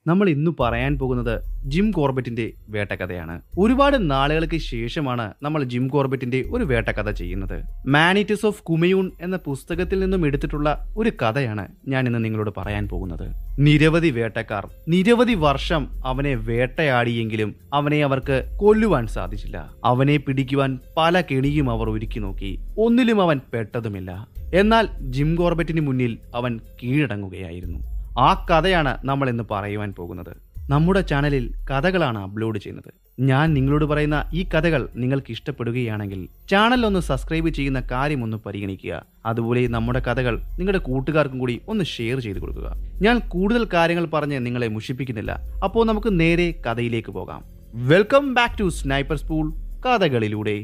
നമ്മൾ ഇന്ന് പറയാൻ പോകുന്നത് ജിം കോർബറ്റിന്റെ വേട്ടക്കഥയാണ് ഒരുപാട് നാളുകൾക്ക് ശേഷമാണ് നമ്മൾ ജിം കോർബറ്റിന്റെ ഒരു വേട്ടക്കഥ ചെയ്യുന്നത് മാനിറ്റസ് ഓഫ് കുമയൂൺ എന്ന പുസ്തകത്തിൽ നിന്നും എടുത്തിട്ടുള്ള ഒരു കഥയാണ് ഞാൻ ഇന്ന് നിങ്ങളോട് പറയാൻ പോകുന്നത് നിരവധി വേട്ടക്കാർ നിരവധി വർഷം അവനെ വേട്ടയാടിയെങ്കിലും അവനെ അവർക്ക് കൊല്ലുവാൻ സാധിച്ചില്ല അവനെ പിടിക്കുവാൻ പല കെണിയും അവർ ഒരുക്കി നോക്കി ഒന്നിലും അവൻ പെട്ടതുമില്ല എന്നാൽ ജിം കോർബറ്റിന് മുന്നിൽ അവൻ കീഴടങ്ങുകയായിരുന്നു ആ കഥയാണ് നമ്മൾ ഇന്ന് പറയുവാൻ പോകുന്നത് നമ്മുടെ ചാനലിൽ കഥകളാണ് അപ്ലോഡ് ചെയ്യുന്നത് ഞാൻ നിങ്ങളോട് പറയുന്ന ഈ കഥകൾ നിങ്ങൾക്ക് ഇഷ്ടപ്പെടുകയാണെങ്കിൽ ചാനൽ ഒന്ന് സബ്സ്ക്രൈബ് ചെയ്യുന്ന കാര്യം ഒന്ന് പരിഗണിക്കുക അതുപോലെ നമ്മുടെ കഥകൾ നിങ്ങളുടെ കൂട്ടുകാർക്കും കൂടി ഒന്ന് ഷെയർ ചെയ്ത് കൊടുക്കുക ഞാൻ കൂടുതൽ കാര്യങ്ങൾ പറഞ്ഞ് നിങ്ങളെ മുഷിപ്പിക്കുന്നില്ല അപ്പോൾ നമുക്ക് നേരെ കഥയിലേക്ക് പോകാം welcome back to sniper school കഥകളിലൂടെ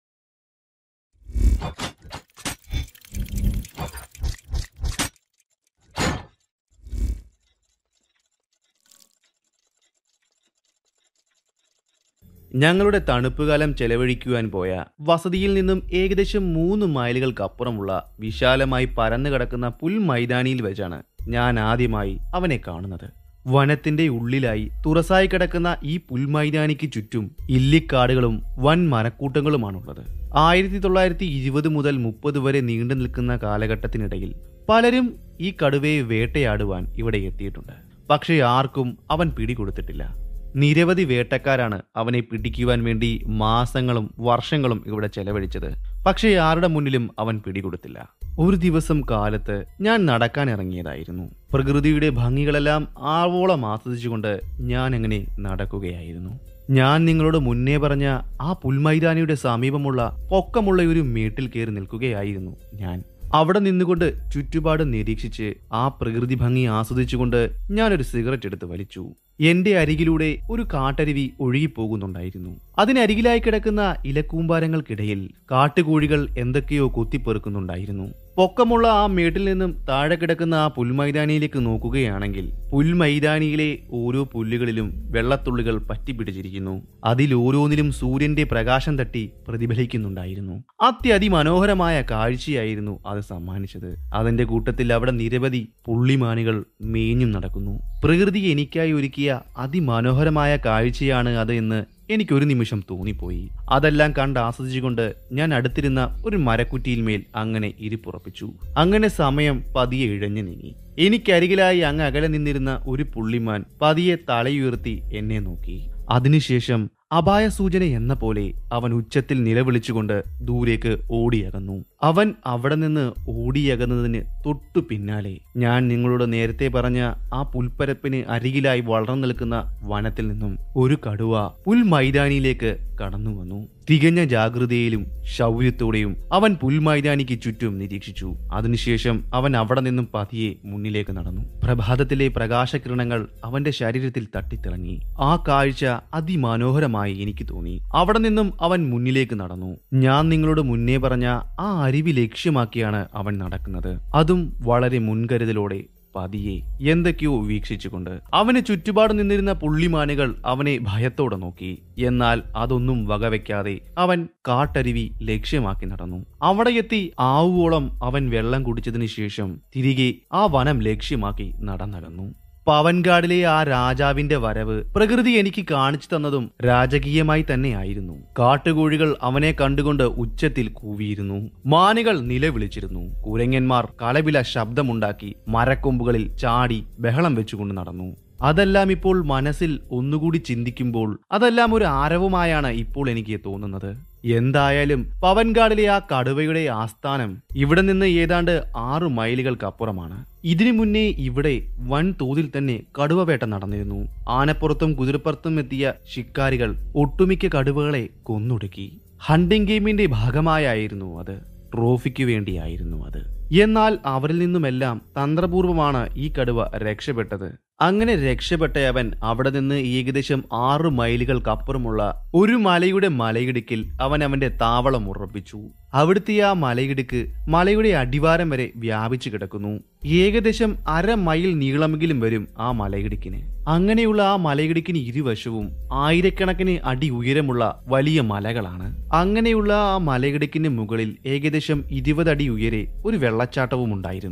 ഞങ്ങളുടെ തണുപ്പുകാലം ചെലവഴിക്കുവാൻ പോയ വസതിയിൽ നിന്നും ഏകദേശം മൂന്ന് മൈലുകൾക്കപ്പുറമുള്ള വിശാലമായി പരന്നു കിടക്കുന്ന പുൽമൈതാനിയിൽ വെച്ചാണ് ഞാൻ ആദ്യമായി അവനെ കാണുന്നത് വനത്തിന്റെ ഉള്ളിലായി തുറസായി കിടക്കുന്ന ഈ പുൽമൈതാനിക്ക് ചുറ്റും ഇല്ലിക്കാടുകളും വൻ മരക്കൂട്ടങ്ങളുമാണുള്ളത് ആയിരത്തി തൊള്ളായിരത്തി ഇരുപത് മുതൽ മുപ്പത് വരെ നീണ്ടു നിൽക്കുന്ന കാലഘട്ടത്തിനിടയിൽ പലരും ഈ കടുവയെ വേട്ടയാടുവാൻ ഇവിടെ എത്തിയിട്ടുണ്ട് പക്ഷേ ആർക്കും അവൻ പിടികൊടുത്തിട്ടില്ല നിരവധി വേട്ടക്കാരാണ് അവനെ പിടിക്കുവാൻ വേണ്ടി മാസങ്ങളും വർഷങ്ങളും ഇവിടെ ചെലവഴിച്ചത് പക്ഷേ ആരുടെ മുന്നിലും അവൻ പിടികൊടുത്തില്ല ഒരു ദിവസം കാലത്ത് ഞാൻ നടക്കാൻ ഇറങ്ങിയതായിരുന്നു പ്രകൃതിയുടെ ഭംഗികളെല്ലാം ആവോളം ആസ്വദിച്ചുകൊണ്ട് ഞാൻ അങ്ങനെ നടക്കുകയായിരുന്നു ഞാൻ നിങ്ങളോട് മുന്നേ പറഞ്ഞ ആ പുൽമൈതാനിയുടെ സമീപമുള്ള പൊക്കമുള്ള ഒരു മേട്ടിൽ കയറി നിൽക്കുകയായിരുന്നു ഞാൻ അവിടെ നിന്നുകൊണ്ട് ചുറ്റുപാട് നിരീക്ഷിച്ച് ആ പ്രകൃതി ഭംഗി ആസ്വദിച്ചുകൊണ്ട് ഞാനൊരു സിഗരറ്റ് എടുത്ത് വലിച്ചു എന്റെ അരികിലൂടെ ഒരു കാട്ടരുവി ഒഴുകിപ്പോകുന്നുണ്ടായിരുന്നു അതിനരികിലായി കിടക്കുന്ന ഇലക്കൂമ്പാരങ്ങൾക്കിടയിൽ കാട്ടുകോഴികൾ എന്തൊക്കെയോ കൊത്തിപ്പെറുക്കുന്നുണ്ടായിരുന്നു പൊക്കമുള്ള ആ മേട്ടിൽ നിന്നും താഴെ കിടക്കുന്ന ആ പുൽമൈതാനിയിലേക്ക് നോക്കുകയാണെങ്കിൽ പുൽമൈതാനിയിലെ ഓരോ പുല്ലുകളിലും വെള്ളത്തുള്ളികൾ പറ്റിപ്പിടിച്ചിരിക്കുന്നു അതിലോരോന്നിലും സൂര്യന്റെ പ്രകാശം തട്ടി പ്രതിഫലിക്കുന്നുണ്ടായിരുന്നു അത്യതിമനോഹരമായ കാഴ്ചയായിരുന്നു അത് സമ്മാനിച്ചത് അതിന്റെ കൂട്ടത്തിൽ അവിടെ നിരവധി പുള്ളിമാനുകൾ മേഞ്ഞും നടക്കുന്നു പ്രകൃതി എനിക്കായി ഒരുക്കിയ അതിമനോഹരമായ കാഴ്ചയാണ് അത് എന്ന് എനിക്കൊരു നിമിഷം തോന്നിപ്പോയി അതെല്ലാം കണ്ട് ആസ്വദിച്ചുകൊണ്ട് ഞാൻ അടുത്തിരുന്ന ഒരു മരക്കുറ്റിയിൽ മേൽ അങ്ങനെ ഇരിപ്പുറപ്പിച്ചു അങ്ങനെ സമയം പതിയെ ഇഴഞ്ഞു നീങ്ങി എനിക്കരികിലായി അങ്ങ് അകലെ നിന്നിരുന്ന ഒരു പുള്ളിമാൻ പതിയെ തലയുയർത്തി എന്നെ നോക്കി അതിനുശേഷം അപായ സൂചന എന്ന പോലെ അവൻ ഉച്ചത്തിൽ നിലവിളിച്ചുകൊണ്ട് ദൂരേക്ക് ഓടിയകന്നു അവൻ അവിടെ നിന്ന് ഓടിയകന്നതിന് തൊട്ടു പിന്നാലെ ഞാൻ നിങ്ങളോട് നേരത്തെ പറഞ്ഞ ആ പുൽപ്പരപ്പിന് അരികിലായി വളർന്നു നിൽക്കുന്ന വനത്തിൽ നിന്നും ഒരു കടുവ പുൽമൈതാനിയിലേക്ക് കടന്നു വന്നു തികഞ്ഞ ജാഗ്രതയിലും ശൗര്യത്തോടെയും അവൻ പുൽമൈതാനിക്ക് ചുറ്റും നിരീക്ഷിച്ചു അതിനുശേഷം അവൻ അവിടെ നിന്നും പതിയെ മുന്നിലേക്ക് നടന്നു പ്രഭാതത്തിലെ പ്രകാശകിരണങ്ങൾ അവന്റെ ശരീരത്തിൽ തട്ടിത്തിളങ്ങി ആ കാഴ്ച അതിമനോഹരമായി എനിക്ക് തോന്നി അവിടെ നിന്നും അവൻ മുന്നിലേക്ക് നടന്നു ഞാൻ നിങ്ങളോട് മുന്നേ പറഞ്ഞ ആ അരുവി ലക്ഷ്യമാക്കിയാണ് അവൻ നടക്കുന്നത് അതും വളരെ മുൻകരുതലോടെ പതിയെ എന്തൊക്കെയോ വീക്ഷിച്ചുകൊണ്ട് അവന് ചുറ്റുപാട് നിന്നിരുന്ന പുള്ളിമാനുകൾ അവനെ ഭയത്തോടെ നോക്കി എന്നാൽ അതൊന്നും വകവെക്കാതെ അവൻ കാട്ടരുവി ലക്ഷ്യമാക്കി നടന്നു അവിടെ എത്തി ആവുവോളം അവൻ വെള്ളം കുടിച്ചതിന് ശേഷം തിരികെ ആ വനം ലക്ഷ്യമാക്കി നടന്നകന്നു പവൻഗാഡിലെ ആ രാജാവിന്റെ വരവ് പ്രകൃതി എനിക്ക് കാണിച്ചു തന്നതും രാജകീയമായി തന്നെയായിരുന്നു കാട്ടുകോഴികൾ അവനെ കണ്ടുകൊണ്ട് ഉച്ചത്തിൽ കൂവിയിരുന്നു മാനുകൾ നിലവിളിച്ചിരുന്നു കുരങ്ങന്മാർ കലവില ശബ്ദമുണ്ടാക്കി മരക്കൊമ്പുകളിൽ ചാടി ബഹളം വെച്ചുകൊണ്ട് നടന്നു അതെല്ലാം ഇപ്പോൾ മനസ്സിൽ ഒന്നുകൂടി ചിന്തിക്കുമ്പോൾ അതെല്ലാം ഒരു ആരവമായാണ് ഇപ്പോൾ എനിക്ക് തോന്നുന്നത് എന്തായാലും പവൻഗാഡിലെ ആ കടുവയുടെ ആസ്ഥാനം ഇവിടെ നിന്ന് ഏതാണ്ട് ആറു മൈലുകൾക്കപ്പുറമാണ് ഇതിനു മുന്നേ ഇവിടെ വൻ തോതിൽ തന്നെ കടുവവേട്ട നടന്നിരുന്നു ആനപ്പുറത്തും കുതിരപ്പുറത്തും എത്തിയ ശിക്കാരികൾ ഒട്ടുമിക്ക കടുവകളെ കൊന്നൊടുക്കി ഹണ്ടിംഗ് ഗെയിമിന്റെ ഭാഗമായായിരുന്നു അത് ട്രോഫിക്ക് വേണ്ടിയായിരുന്നു അത് എന്നാൽ അവരിൽ നിന്നുമെല്ലാം തന്ത്രപൂർവമാണ് ഈ കടുവ രക്ഷപ്പെട്ടത് അങ്ങനെ രക്ഷപ്പെട്ടയവൻ അവിടെ നിന്ന് ഏകദേശം ആറ് മൈലുകൾക്കപ്പുറമുള്ള ഒരു മലയുടെ മലയിടുക്കിൽ അവൻ അവന്റെ താവളം ഉറപ്പിച്ചു അവിടുത്തെ ആ മലയിടുക്ക് മലയുടെ അടിവാരം വരെ വ്യാപിച്ചു കിടക്കുന്നു ഏകദേശം അര മൈൽ നീളമെങ്കിലും വരും ആ മലയിടുക്കിന് അങ്ങനെയുള്ള ആ മലയിടുക്കിന് ഇരുവശവും ആയിരക്കണക്കിന് അടി ഉയരമുള്ള വലിയ മലകളാണ് അങ്ങനെയുള്ള ആ മലയിടുക്കിന് മുകളിൽ ഏകദേശം ഇരുപത് അടി ഉയരെ ഒരു വെള്ളച്ചാട്ടവും ഉണ്ടായിരുന്നു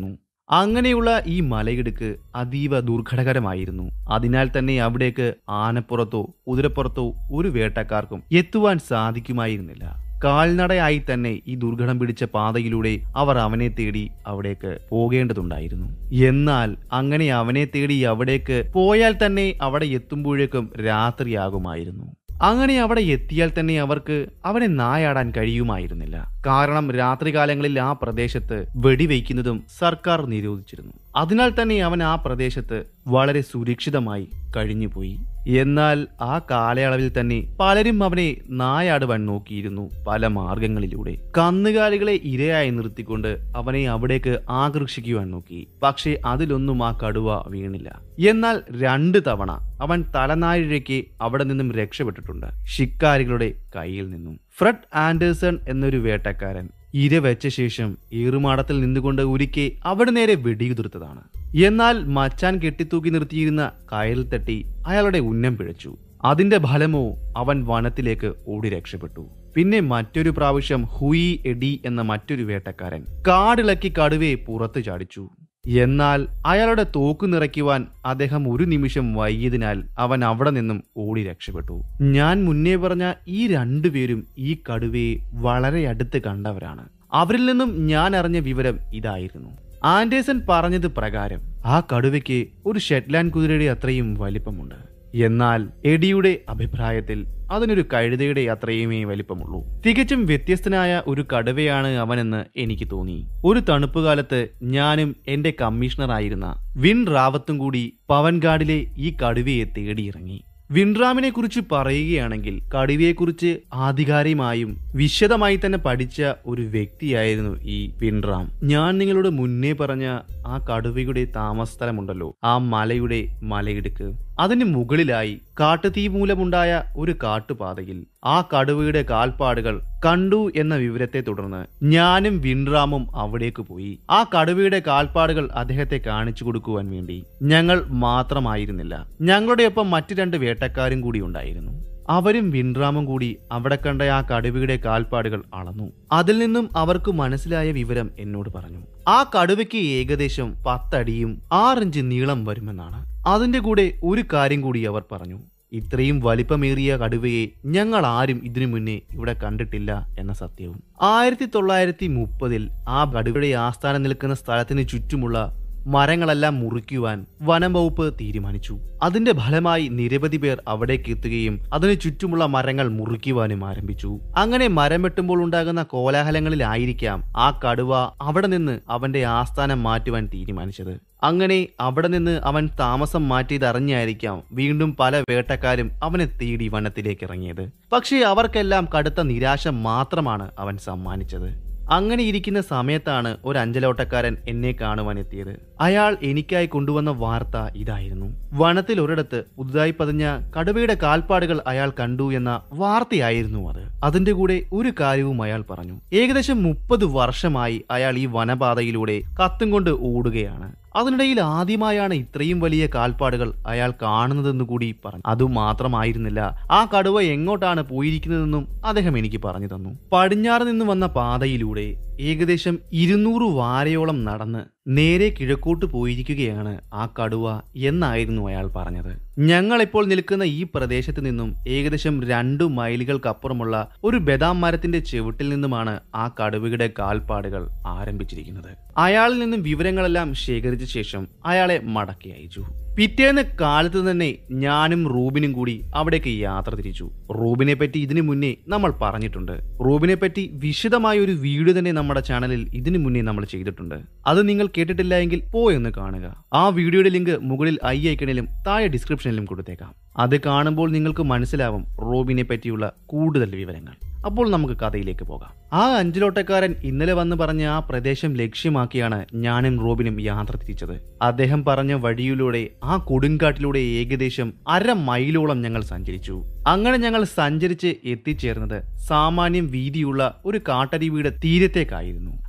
അങ്ങനെയുള്ള ഈ മലയിടുക്ക് അതീവ ദുർഘടകരമായിരുന്നു അതിനാൽ തന്നെ അവിടേക്ക് ആനപ്പുറത്തോ കുതിരപ്പുറത്തോ ഒരു വേട്ടക്കാർക്കും എത്തുവാൻ സാധിക്കുമായിരുന്നില്ല കാൽനടയായി തന്നെ ഈ ദുർഘടം പിടിച്ച പാതയിലൂടെ അവർ അവനെ തേടി അവിടേക്ക് പോകേണ്ടതുണ്ടായിരുന്നു എന്നാൽ അങ്ങനെ അവനെ തേടി അവിടേക്ക് പോയാൽ തന്നെ അവിടെ എത്തുമ്പോഴേക്കും രാത്രിയാകുമായിരുന്നു അങ്ങനെ അവിടെ എത്തിയാൽ തന്നെ അവർക്ക് അവനെ നായാടാൻ കഴിയുമായിരുന്നില്ല കാരണം രാത്രികാലങ്ങളിൽ ആ പ്രദേശത്ത് വെടിവെക്കുന്നതും സർക്കാർ നിരോധിച്ചിരുന്നു അതിനാൽ തന്നെ അവൻ ആ പ്രദേശത്ത് വളരെ സുരക്ഷിതമായി കഴിഞ്ഞുപോയി എന്നാൽ ആ കാലയളവിൽ തന്നെ പലരും അവനെ നായാടുവാൻ നോക്കിയിരുന്നു പല മാർഗങ്ങളിലൂടെ കന്നുകാലികളെ ഇരയായി നിർത്തിക്കൊണ്ട് അവനെ അവിടേക്ക് ആകർഷിക്കുവാൻ നോക്കി പക്ഷേ അതിലൊന്നും ആ കടുവ വീണില്ല എന്നാൽ രണ്ട് തവണ അവൻ തലനാരിഴയ്ക്ക് അവിടെ നിന്നും രക്ഷപ്പെട്ടിട്ടുണ്ട് ശിക്കാരികളുടെ കയ്യിൽ നിന്നും ഫ്രെഡ് ആൻഡേഴ്സൺ എന്നൊരു വേട്ടക്കാരൻ ഇര വെച്ച ശേഷം ഏറുമാടത്തിൽ നിന്നുകൊണ്ട് ഒരിക്കെ അവിടെ നേരെ വെടിയുതിർത്തതാണ് എന്നാൽ മച്ചാൻ കെട്ടിത്തൂക്കി നിർത്തിയിരുന്ന കയറിൽ തട്ടി അയാളുടെ ഉന്നം പിഴച്ചു അതിന്റെ ഫലമോ അവൻ വനത്തിലേക്ക് ഓടി രക്ഷപ്പെട്ടു പിന്നെ മറ്റൊരു പ്രാവശ്യം ഹുയി എഡി എന്ന മറ്റൊരു വേട്ടക്കാരൻ കാടിളക്കി കടുവയെ പുറത്തു ചാടിച്ചു എന്നാൽ അയാളുടെ തോക്ക് നിറയ്ക്കുവാൻ അദ്ദേഹം ഒരു നിമിഷം വൈകിയതിനാൽ അവൻ അവിടെ നിന്നും ഓടി രക്ഷപ്പെട്ടു ഞാൻ മുന്നേ പറഞ്ഞ ഈ രണ്ടുപേരും ഈ കടുവയെ വളരെ അടുത്ത് കണ്ടവരാണ് അവരിൽ നിന്നും ഞാൻ അറിഞ്ഞ വിവരം ഇതായിരുന്നു ആൻഡേഴ്സൺ പറഞ്ഞത് പ്രകാരം ആ കടുവയ്ക്ക് ഒരു ഷെറ്റ്ലാൻഡ് കുതിരയുടെ അത്രയും വലിപ്പമുണ്ട് എന്നാൽ എഡിയുടെ അഭിപ്രായത്തിൽ അതിനൊരു കഴുതയുടെ അത്രയുമേ വലിപ്പമുള്ളൂ തികച്ചും വ്യത്യസ്തനായ ഒരു കടുവയാണ് അവനെന്ന് എനിക്ക് തോന്നി ഒരു തണുപ്പുകാലത്ത് ഞാനും എന്റെ കമ്മീഷണറായിരുന്ന വിൻ റാവത്തും കൂടി പവൻഗാഡിലെ ഈ കടുവയെ തേടിയിറങ്ങി വിൻറാമിനെ കുറിച്ച് പറയുകയാണെങ്കിൽ കടുവയെക്കുറിച്ച് ആധികാരികമായും വിശദമായി തന്നെ പഠിച്ച ഒരു വ്യക്തിയായിരുന്നു ഈ വിൻറാം ഞാൻ നിങ്ങളോട് മുന്നേ പറഞ്ഞ ആ കടുവയുടെ താമസ സ്ഥലമുണ്ടല്ലോ ആ മലയുടെ മലയിടുക്ക് അതിന് മുകളിലായി കാട്ടുതീ മൂലമുണ്ടായ ഒരു കാട്ടുപാതയിൽ ആ കടുവയുടെ കാൽപ്പാടുകൾ കണ്ടു എന്ന വിവരത്തെ തുടർന്ന് ഞാനും വിൻറാമും അവിടേക്ക് പോയി ആ കടുവയുടെ കാൽപ്പാടുകൾ അദ്ദേഹത്തെ കാണിച്ചു കൊടുക്കുവാൻ വേണ്ടി ഞങ്ങൾ മാത്രമായിരുന്നില്ല ഞങ്ങളുടെ ഒപ്പം മറ്റു രണ്ട് വേട്ടക്കാരും കൂടി ഉണ്ടായിരുന്നു അവരും വിൻറാമും കൂടി അവിടെ കണ്ട ആ കടുവയുടെ കാൽപ്പാടുകൾ അളന്നു അതിൽ നിന്നും അവർക്ക് മനസ്സിലായ വിവരം എന്നോട് പറഞ്ഞു ആ കടുവയ്ക്ക് ഏകദേശം പത്തടിയും ആറിഞ്ച് നീളം വരുമെന്നാണ് അതിന്റെ കൂടെ ഒരു കാര്യം കൂടി അവർ പറഞ്ഞു ഇത്രയും വലിപ്പമേറിയ കടുവയെ ഞങ്ങൾ ആരും ഇതിനു മുന്നേ ഇവിടെ കണ്ടിട്ടില്ല എന്ന സത്യവും ആയിരത്തി തൊള്ളായിരത്തി മുപ്പതിൽ ആ കടുവയുടെ ആസ്ഥാനം നിൽക്കുന്ന സ്ഥലത്തിന് ചുറ്റുമുള്ള മരങ്ങളെല്ലാം മുറിക്കുവാൻ വനം വകുപ്പ് തീരുമാനിച്ചു അതിന്റെ ഫലമായി നിരവധി പേർ അവിടേക്ക് എത്തുകയും അതിനു ചുറ്റുമുള്ള മരങ്ങൾ മുറിക്കുവാനും ആരംഭിച്ചു അങ്ങനെ മരം വെട്ടുമ്പോൾ ഉണ്ടാകുന്ന കോലാഹലങ്ങളിലായിരിക്കാം ആ കടുവ അവിടെ നിന്ന് അവന്റെ ആസ്ഥാനം മാറ്റുവാൻ തീരുമാനിച്ചത് അങ്ങനെ അവിടെ നിന്ന് അവൻ താമസം മാറ്റിയതറിഞ്ഞായിരിക്കാം വീണ്ടും പല വേട്ടക്കാരും അവനെ തേടി വനത്തിലേക്ക് ഇറങ്ങിയത് പക്ഷേ അവർക്കെല്ലാം കടുത്ത നിരാശ മാത്രമാണ് അവൻ സമ്മാനിച്ചത് അങ്ങനെ ഇരിക്കുന്ന സമയത്താണ് ഒരു അഞ്ചലോട്ടക്കാരൻ എന്നെ കാണുവാൻ എത്തിയത് അയാൾ എനിക്കായി കൊണ്ടുവന്ന വാർത്ത ഇതായിരുന്നു വനത്തിൽ ഒരിടത്ത് പുതുതായി പതിഞ്ഞ കടുവയുടെ കാൽപ്പാടുകൾ അയാൾ കണ്ടു എന്ന വാർത്തയായിരുന്നു അത് അതിന്റെ കൂടെ ഒരു കാര്യവും അയാൾ പറഞ്ഞു ഏകദേശം മുപ്പത് വർഷമായി അയാൾ ഈ വനപാതയിലൂടെ കത്തും കൊണ്ട് ഓടുകയാണ് അതിനിടയിൽ ആദ്യമായാണ് ഇത്രയും വലിയ കാൽപ്പാടുകൾ അയാൾ കാണുന്നതെന്ന് കൂടി പറഞ്ഞു അതുമാത്രമായിരുന്നില്ല ആ കടുവ എങ്ങോട്ടാണ് പോയിരിക്കുന്നതെന്നും അദ്ദേഹം എനിക്ക് പറഞ്ഞു തന്നു പടിഞ്ഞാറ് നിന്ന് വന്ന പാതയിലൂടെ ഏകദേശം ഇരുന്നൂറ് വാരയോളം നടന്ന് നേരെ കിഴക്കോട്ട് പോയിരിക്കുകയാണ് ആ കടുവ എന്നായിരുന്നു അയാൾ പറഞ്ഞത് ഞങ്ങളിപ്പോൾ നിൽക്കുന്ന ഈ പ്രദേശത്ത് നിന്നും ഏകദേശം രണ്ടു മൈലുകൾക്കപ്പുറമുള്ള ഒരു ബദാം മരത്തിന്റെ ചെവിട്ടിൽ നിന്നുമാണ് ആ കടുവയുടെ കാൽപ്പാടുകൾ ആരംഭിച്ചിരിക്കുന്നത് അയാളിൽ നിന്നും വിവരങ്ങളെല്ലാം ശേഖരിച്ച ശേഷം അയാളെ മടക്കി അയച്ചു പിറ്റേന്ന് കാലത്ത് തന്നെ ഞാനും റൂബിനും കൂടി അവിടേക്ക് യാത്ര തിരിച്ചു റൂബിനെ പറ്റി ഇതിനു മുന്നേ നമ്മൾ പറഞ്ഞിട്ടുണ്ട് റൂബിനെ പറ്റി വിശദമായ ഒരു വീഡിയോ തന്നെ നമ്മുടെ ചാനലിൽ ഇതിനു മുന്നേ നമ്മൾ ചെയ്തിട്ടുണ്ട് അത് നിങ്ങൾ കേട്ടിട്ടില്ല എങ്കിൽ പോയൊന്ന് കാണുക ആ വീഡിയോയുടെ ലിങ്ക് മുകളിൽ ഐ ഐക്കണിലും താഴെ ഡിസ്ക്രിപ്ഷനിലും കൊടുത്തേക്കാം അത് കാണുമ്പോൾ നിങ്ങൾക്ക് മനസ്സിലാവും റോബിനെ പറ്റിയുള്ള കൂടുതൽ വിവരങ്ങൾ അപ്പോൾ നമുക്ക് കഥയിലേക്ക് പോകാം ആ അഞ്ചലോട്ടക്കാരൻ ഇന്നലെ വന്ന് പറഞ്ഞ ആ പ്രദേശം ലക്ഷ്യമാക്കിയാണ് ഞാനും റോബിനും യാത്ര തിരിച്ചത് അദ്ദേഹം പറഞ്ഞ വഴിയിലൂടെ ആ കൊടുങ്കാട്ടിലൂടെ ഏകദേശം അര മൈലോളം ഞങ്ങൾ സഞ്ചരിച്ചു അങ്ങനെ ഞങ്ങൾ സഞ്ചരിച്ച് എത്തിച്ചേർന്നത് സാമാന്യം വീതിയുള്ള ഒരു കാട്ടരുവിയുടെ തീരത്തേക്കായിരുന്നു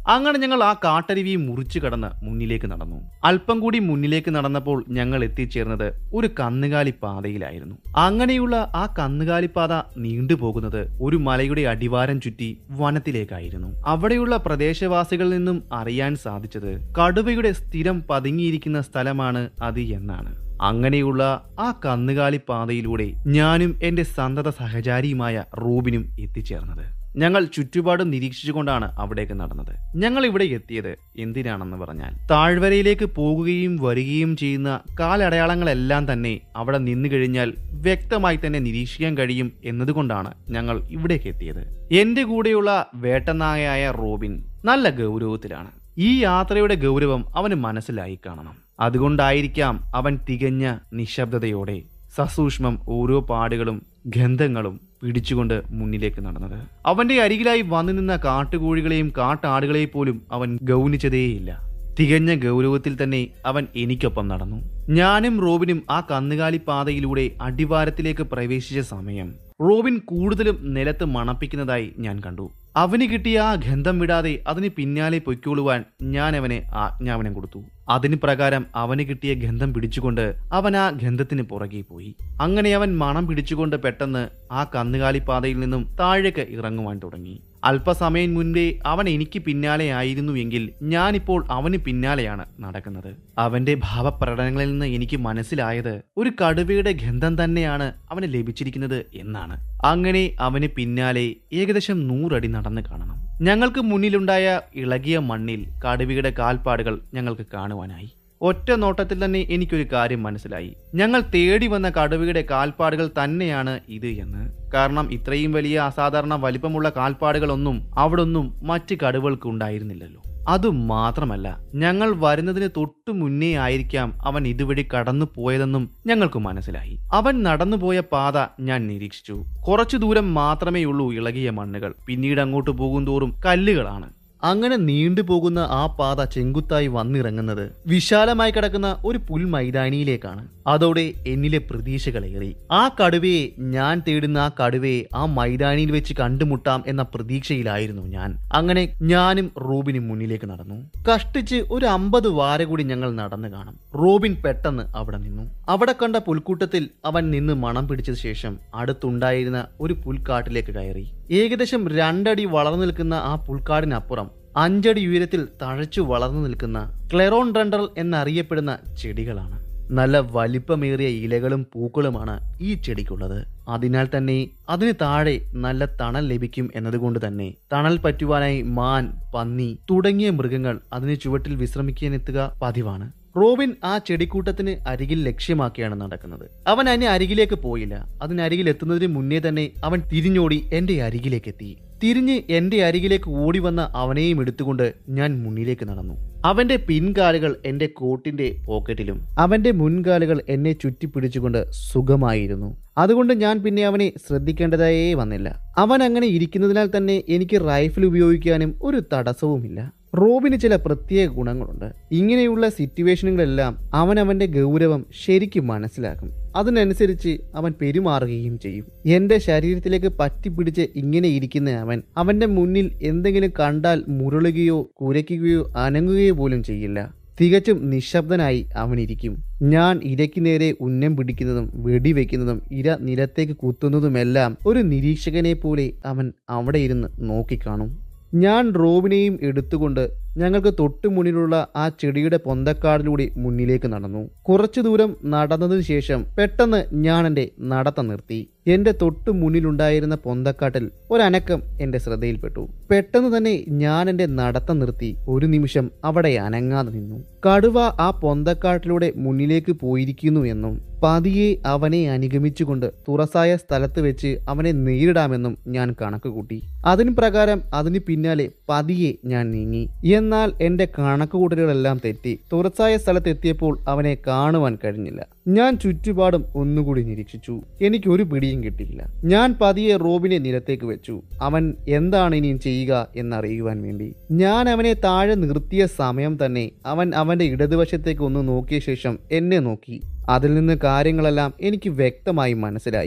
അങ്ങനെ ഞങ്ങൾ ആ കാട്ടരുവിയെ മുറിച്ചു കടന്ന് മുന്നിലേക്ക് നടന്നു അല്പം കൂടി മുന്നിലേക്ക് നടന്നപ്പോൾ ഞങ്ങൾ എത്തിച്ചേർന്നത് ഒരു കന്നുകാലി പാതയിലായിരുന്നു അങ്ങനെയുള്ള ആ കന്നുകാലി പാത നീണ്ടുപോകുന്നത് ഒരു മലയുടെ അടിവാരം ചുറ്റി വനത്തിലേക്കായിരുന്നു അവിടെയുള്ള പ്രദേശവാസികളിൽ നിന്നും അറിയാൻ സാധിച്ചത് കടുവയുടെ സ്ഥിരം പതുങ്ങിയിരിക്കുന്ന സ്ഥലമാണ് അത് എന്നാണ് അങ്ങനെയുള്ള ആ കന്നുകാലി പാതയിലൂടെ ഞാനും എന്റെ സന്തത സഹചാരിയുമായ റൂബിനും എത്തിച്ചേർന്നത് ഞങ്ങൾ ചുറ്റുപാടും നിരീക്ഷിച്ചുകൊണ്ടാണ് അവിടേക്ക് നടന്നത് ഞങ്ങൾ ഇവിടെ എത്തിയത് എന്തിനാണെന്ന് പറഞ്ഞാൽ താഴ്വരയിലേക്ക് പോകുകയും വരികയും ചെയ്യുന്ന കാലടയാളങ്ങളെല്ലാം തന്നെ അവിടെ നിന്നു കഴിഞ്ഞാൽ വ്യക്തമായി തന്നെ നിരീക്ഷിക്കാൻ കഴിയും എന്നതുകൊണ്ടാണ് ഞങ്ങൾ ഇവിടേക്ക് എത്തിയത് എന്റെ കൂടെയുള്ള വേട്ടനായയായ റോബിൻ നല്ല ഗൗരവത്തിലാണ് ഈ യാത്രയുടെ ഗൗരവം അവന് മനസ്സിലായി കാണണം അതുകൊണ്ടായിരിക്കാം അവൻ തികഞ്ഞ നിശബ്ദതയോടെ സസൂക്ഷ്മം ഓരോ പാടുകളും ഗന്ധങ്ങളും പിടിച്ചുകൊണ്ട് മുന്നിലേക്ക് നടന്നത് അവന്റെ അരികിലായി വന്നു നിന്ന കാട്ടുകോഴികളെയും കാട്ടാടുകളെയും പോലും അവൻ ഗൗനിച്ചതേയില്ല തികഞ്ഞ ഗൗരവത്തിൽ തന്നെ അവൻ എനിക്കൊപ്പം നടന്നു ഞാനും റോബിനും ആ കന്നുകാലി പാതയിലൂടെ അടിവാരത്തിലേക്ക് പ്രവേശിച്ച സമയം റോബിൻ കൂടുതലും നിലത്ത് മണപ്പിക്കുന്നതായി ഞാൻ കണ്ടു അവന് കിട്ടിയ ആ ഗന്ധം വിടാതെ അതിന് പിന്നാലെ പൊയ്ക്കൊള്ളുവാൻ ഞാൻ അവനെ ആജ്ഞാപനം കൊടുത്തു അതിന് പ്രകാരം അവന് കിട്ടിയ ഗന്ധം പിടിച്ചുകൊണ്ട് അവൻ ആ ഗന്ധത്തിന് പുറകെ പോയി അങ്ങനെ അവൻ മണം പിടിച്ചുകൊണ്ട് പെട്ടെന്ന് ആ കന്നുകാലി പാതയിൽ നിന്നും താഴേക്ക് ഇറങ്ങുവാൻ തുടങ്ങി അല്പസമയം മുൻപേ അവൻ എനിക്ക് പിന്നാലെ ആയിരുന്നുവെങ്കിൽ ഞാനിപ്പോൾ അവന് പിന്നാലെയാണ് നടക്കുന്നത് അവന്റെ ഭാവപ്രകടനങ്ങളിൽ നിന്ന് എനിക്ക് മനസ്സിലായത് ഒരു കടുവയുടെ ഗന്ധം തന്നെയാണ് അവന് ലഭിച്ചിരിക്കുന്നത് എന്നാണ് അങ്ങനെ അവന് പിന്നാലെ ഏകദേശം നൂറടി നടന്ന് കാണണം ഞങ്ങൾക്ക് മുന്നിലുണ്ടായ ഇളകിയ മണ്ണിൽ കടുവയുടെ കാൽപ്പാടുകൾ ഞങ്ങൾക്ക് കാണുവാനായി ഒറ്റ നോട്ടത്തിൽ തന്നെ എനിക്കൊരു കാര്യം മനസ്സിലായി ഞങ്ങൾ തേടി വന്ന കടുവയുടെ കാൽപ്പാടുകൾ തന്നെയാണ് ഇത് എന്ന് കാരണം ഇത്രയും വലിയ അസാധാരണ വലിപ്പമുള്ള കാൽപ്പാടുകളൊന്നും അവിടൊന്നും മറ്റ് കടുവകൾക്ക് ഉണ്ടായിരുന്നില്ലല്ലോ അതുമാത്രമല്ല ഞങ്ങൾ വരുന്നതിന് തൊട്ടു മുന്നേ ആയിരിക്കാം അവൻ ഇതുവഴി കടന്നു പോയതെന്നും ഞങ്ങൾക്ക് മനസ്സിലായി അവൻ നടന്നുപോയ പാത ഞാൻ നിരീക്ഷിച്ചു കുറച്ചു ദൂരം മാത്രമേയുള്ളൂ ഇളകിയ മണ്ണുകൾ പിന്നീട് അങ്ങോട്ട് പോകുന്തോറും കല്ലുകളാണ് അങ്ങനെ നീണ്ടുപോകുന്ന ആ പാത ചെങ്കുത്തായി വന്നിറങ്ങുന്നത് വിശാലമായി കിടക്കുന്ന ഒരു പുൽമൈതാനിയിലേക്കാണ് അതോടെ എന്നിലെ പ്രതീക്ഷകളേറി ആ കടുവയെ ഞാൻ തേടുന്ന ആ കടുവയെ ആ മൈതാനിയിൽ വെച്ച് കണ്ടുമുട്ടാം എന്ന പ്രതീക്ഷയിലായിരുന്നു ഞാൻ അങ്ങനെ ഞാനും റോബിനും മുന്നിലേക്ക് നടന്നു കഷ്ടിച്ച് ഒരു അമ്പത് വാര കൂടി ഞങ്ങൾ നടന്നു കാണും റോബിൻ പെട്ടെന്ന് അവിടെ നിന്നു അവിടെ കണ്ട പുൽക്കൂട്ടത്തിൽ അവൻ നിന്ന് മണം പിടിച്ച ശേഷം അടുത്തുണ്ടായിരുന്ന ഒരു പുൽക്കാട്ടിലേക്ക് കയറി ഏകദേശം രണ്ടടി വളർന്നു നിൽക്കുന്ന ആ പുൽക്കാടിനപ്പുറം അഞ്ചടി ഉയരത്തിൽ തഴച്ചു വളർന്നു നിൽക്കുന്ന ക്ലെറോൺ ഡണ്ടർ എന്നറിയപ്പെടുന്ന ചെടികളാണ് നല്ല വലിപ്പമേറിയ ഇലകളും പൂക്കളുമാണ് ഈ ചെടിക്കുള്ളത് അതിനാൽ തന്നെ അതിന് താഴെ നല്ല തണൽ ലഭിക്കും എന്നതുകൊണ്ട് തന്നെ തണൽ പറ്റുവാനായി മാൻ പന്നി തുടങ്ങിയ മൃഗങ്ങൾ അതിന് ചുവട്ടിൽ വിശ്രമിക്കാനെത്തുക പതിവാണ് റോബിൻ ആ ചെടിക്കൂട്ടത്തിന് അരികിൽ ലക്ഷ്യമാക്കിയാണ് നടക്കുന്നത് അവൻ അതിന് അരികിലേക്ക് പോയില്ല അതിനരികിൽ എത്തുന്നതിന് മുന്നേ തന്നെ അവൻ തിരിഞ്ഞോടി എന്റെ അരികിലേക്ക് എത്തി തിരിഞ്ഞ് എന്റെ അരികിലേക്ക് ഓടി വന്ന അവനെയും എടുത്തുകൊണ്ട് ഞാൻ മുന്നിലേക്ക് നടന്നു അവന്റെ പിൻകാലുകൾ എന്റെ കോട്ടിന്റെ പോക്കറ്റിലും അവന്റെ മുൻകാലുകൾ എന്നെ ചുറ്റിപ്പിടിച്ചുകൊണ്ട് സുഖമായിരുന്നു അതുകൊണ്ട് ഞാൻ പിന്നെ അവനെ ശ്രദ്ധിക്കേണ്ടതായേ വന്നില്ല അവൻ അങ്ങനെ ഇരിക്കുന്നതിനാൽ തന്നെ എനിക്ക് റൈഫിൾ ഉപയോഗിക്കാനും ഒരു തടസ്സവുമില്ല റോബിന് ചില പ്രത്യേക ഗുണങ്ങളുണ്ട് ഇങ്ങനെയുള്ള സിറ്റുവേഷനുകളെല്ലാം അവൻ അവന്റെ ഗൗരവം ശരിക്കും മനസ്സിലാക്കും അതിനനുസരിച്ച് അവൻ പെരുമാറുകയും ചെയ്യും എന്റെ ശരീരത്തിലേക്ക് പറ്റിപ്പിടിച്ച് ഇങ്ങനെ ഇരിക്കുന്ന അവൻ അവന്റെ മുന്നിൽ എന്തെങ്കിലും കണ്ടാൽ മുരളുകയോ കുരയ്ക്കുകയോ അനങ്ങുകയോ പോലും ചെയ്യില്ല തികച്ചും നിശബ്ദനായി അവനിരിക്കും ഞാൻ ഇരയ്ക്ക് നേരെ ഉന്നം പിടിക്കുന്നതും വെടിവെക്കുന്നതും ഇര നിലത്തേക്ക് കുത്തുന്നതുമെല്ലാം ഒരു നിരീക്ഷകനെ പോലെ അവൻ അവിടെ ഇരുന്ന് നോക്കിക്കാണും ഞാൻ റോബിനെയും എടുത്തുകൊണ്ട് ഞങ്ങൾക്ക് തൊട്ടു മുന്നിലുള്ള ആ ചെടിയുടെ പൊന്തക്കാടിലൂടെ മുന്നിലേക്ക് നടന്നു കുറച്ചു ദൂരം നടന്നതിന് ശേഷം പെട്ടെന്ന് ഞാൻ എൻ്റെ നടത്തം നിർത്തി എന്റെ തൊട്ടു മുന്നിലുണ്ടായിരുന്ന പൊന്തക്കാട്ടിൽ ഒരനക്കം എന്റെ ശ്രദ്ധയിൽപ്പെട്ടു പെട്ടെന്ന് തന്നെ ഞാൻ എന്റെ നടത്തം നിർത്തി ഒരു നിമിഷം അവിടെ അനങ്ങാതെ നിന്നു കടുവ ആ പൊന്തക്കാട്ടിലൂടെ മുന്നിലേക്ക് പോയിരിക്കുന്നു എന്നും പതിയെ അവനെ അനുഗമിച്ചുകൊണ്ട് തുറസായ സ്ഥലത്ത് വെച്ച് അവനെ നേരിടാമെന്നും ഞാൻ കണക്കുകൂട്ടി അതിന് പ്രകാരം അതിന് പിന്നാലെ പതിയെ ഞാൻ നീങ്ങി എന്നാൽ എന്റെ കണക്കുകൂട്ടലുകളെല്ലാം തെറ്റി തുറസായ സ്ഥലത്തെത്തിയപ്പോൾ അവനെ കാണുവാൻ കഴിഞ്ഞില്ല ഞാൻ ചുറ്റുപാടും ഒന്നുകൂടി നിരീക്ഷിച്ചു എനിക്ക് ഒരു പിടിയും കിട്ടിയില്ല ഞാൻ പതിയെ റോബിനെ നിലത്തേക്ക് വെച്ചു അവൻ എന്താണ് ഇനിയും ചെയ്യുക എന്നറിയുവാൻ വേണ്ടി ഞാൻ അവനെ താഴെ നിർത്തിയ സമയം തന്നെ അവൻ അവന്റെ ഇടതുവശത്തേക്ക് ഒന്ന് നോക്കിയ ശേഷം എന്നെ നോക്കി അതിൽ നിന്ന് കാര്യങ്ങളെല്ലാം എനിക്ക് വ്യക്തമായി മനസ്സിലായി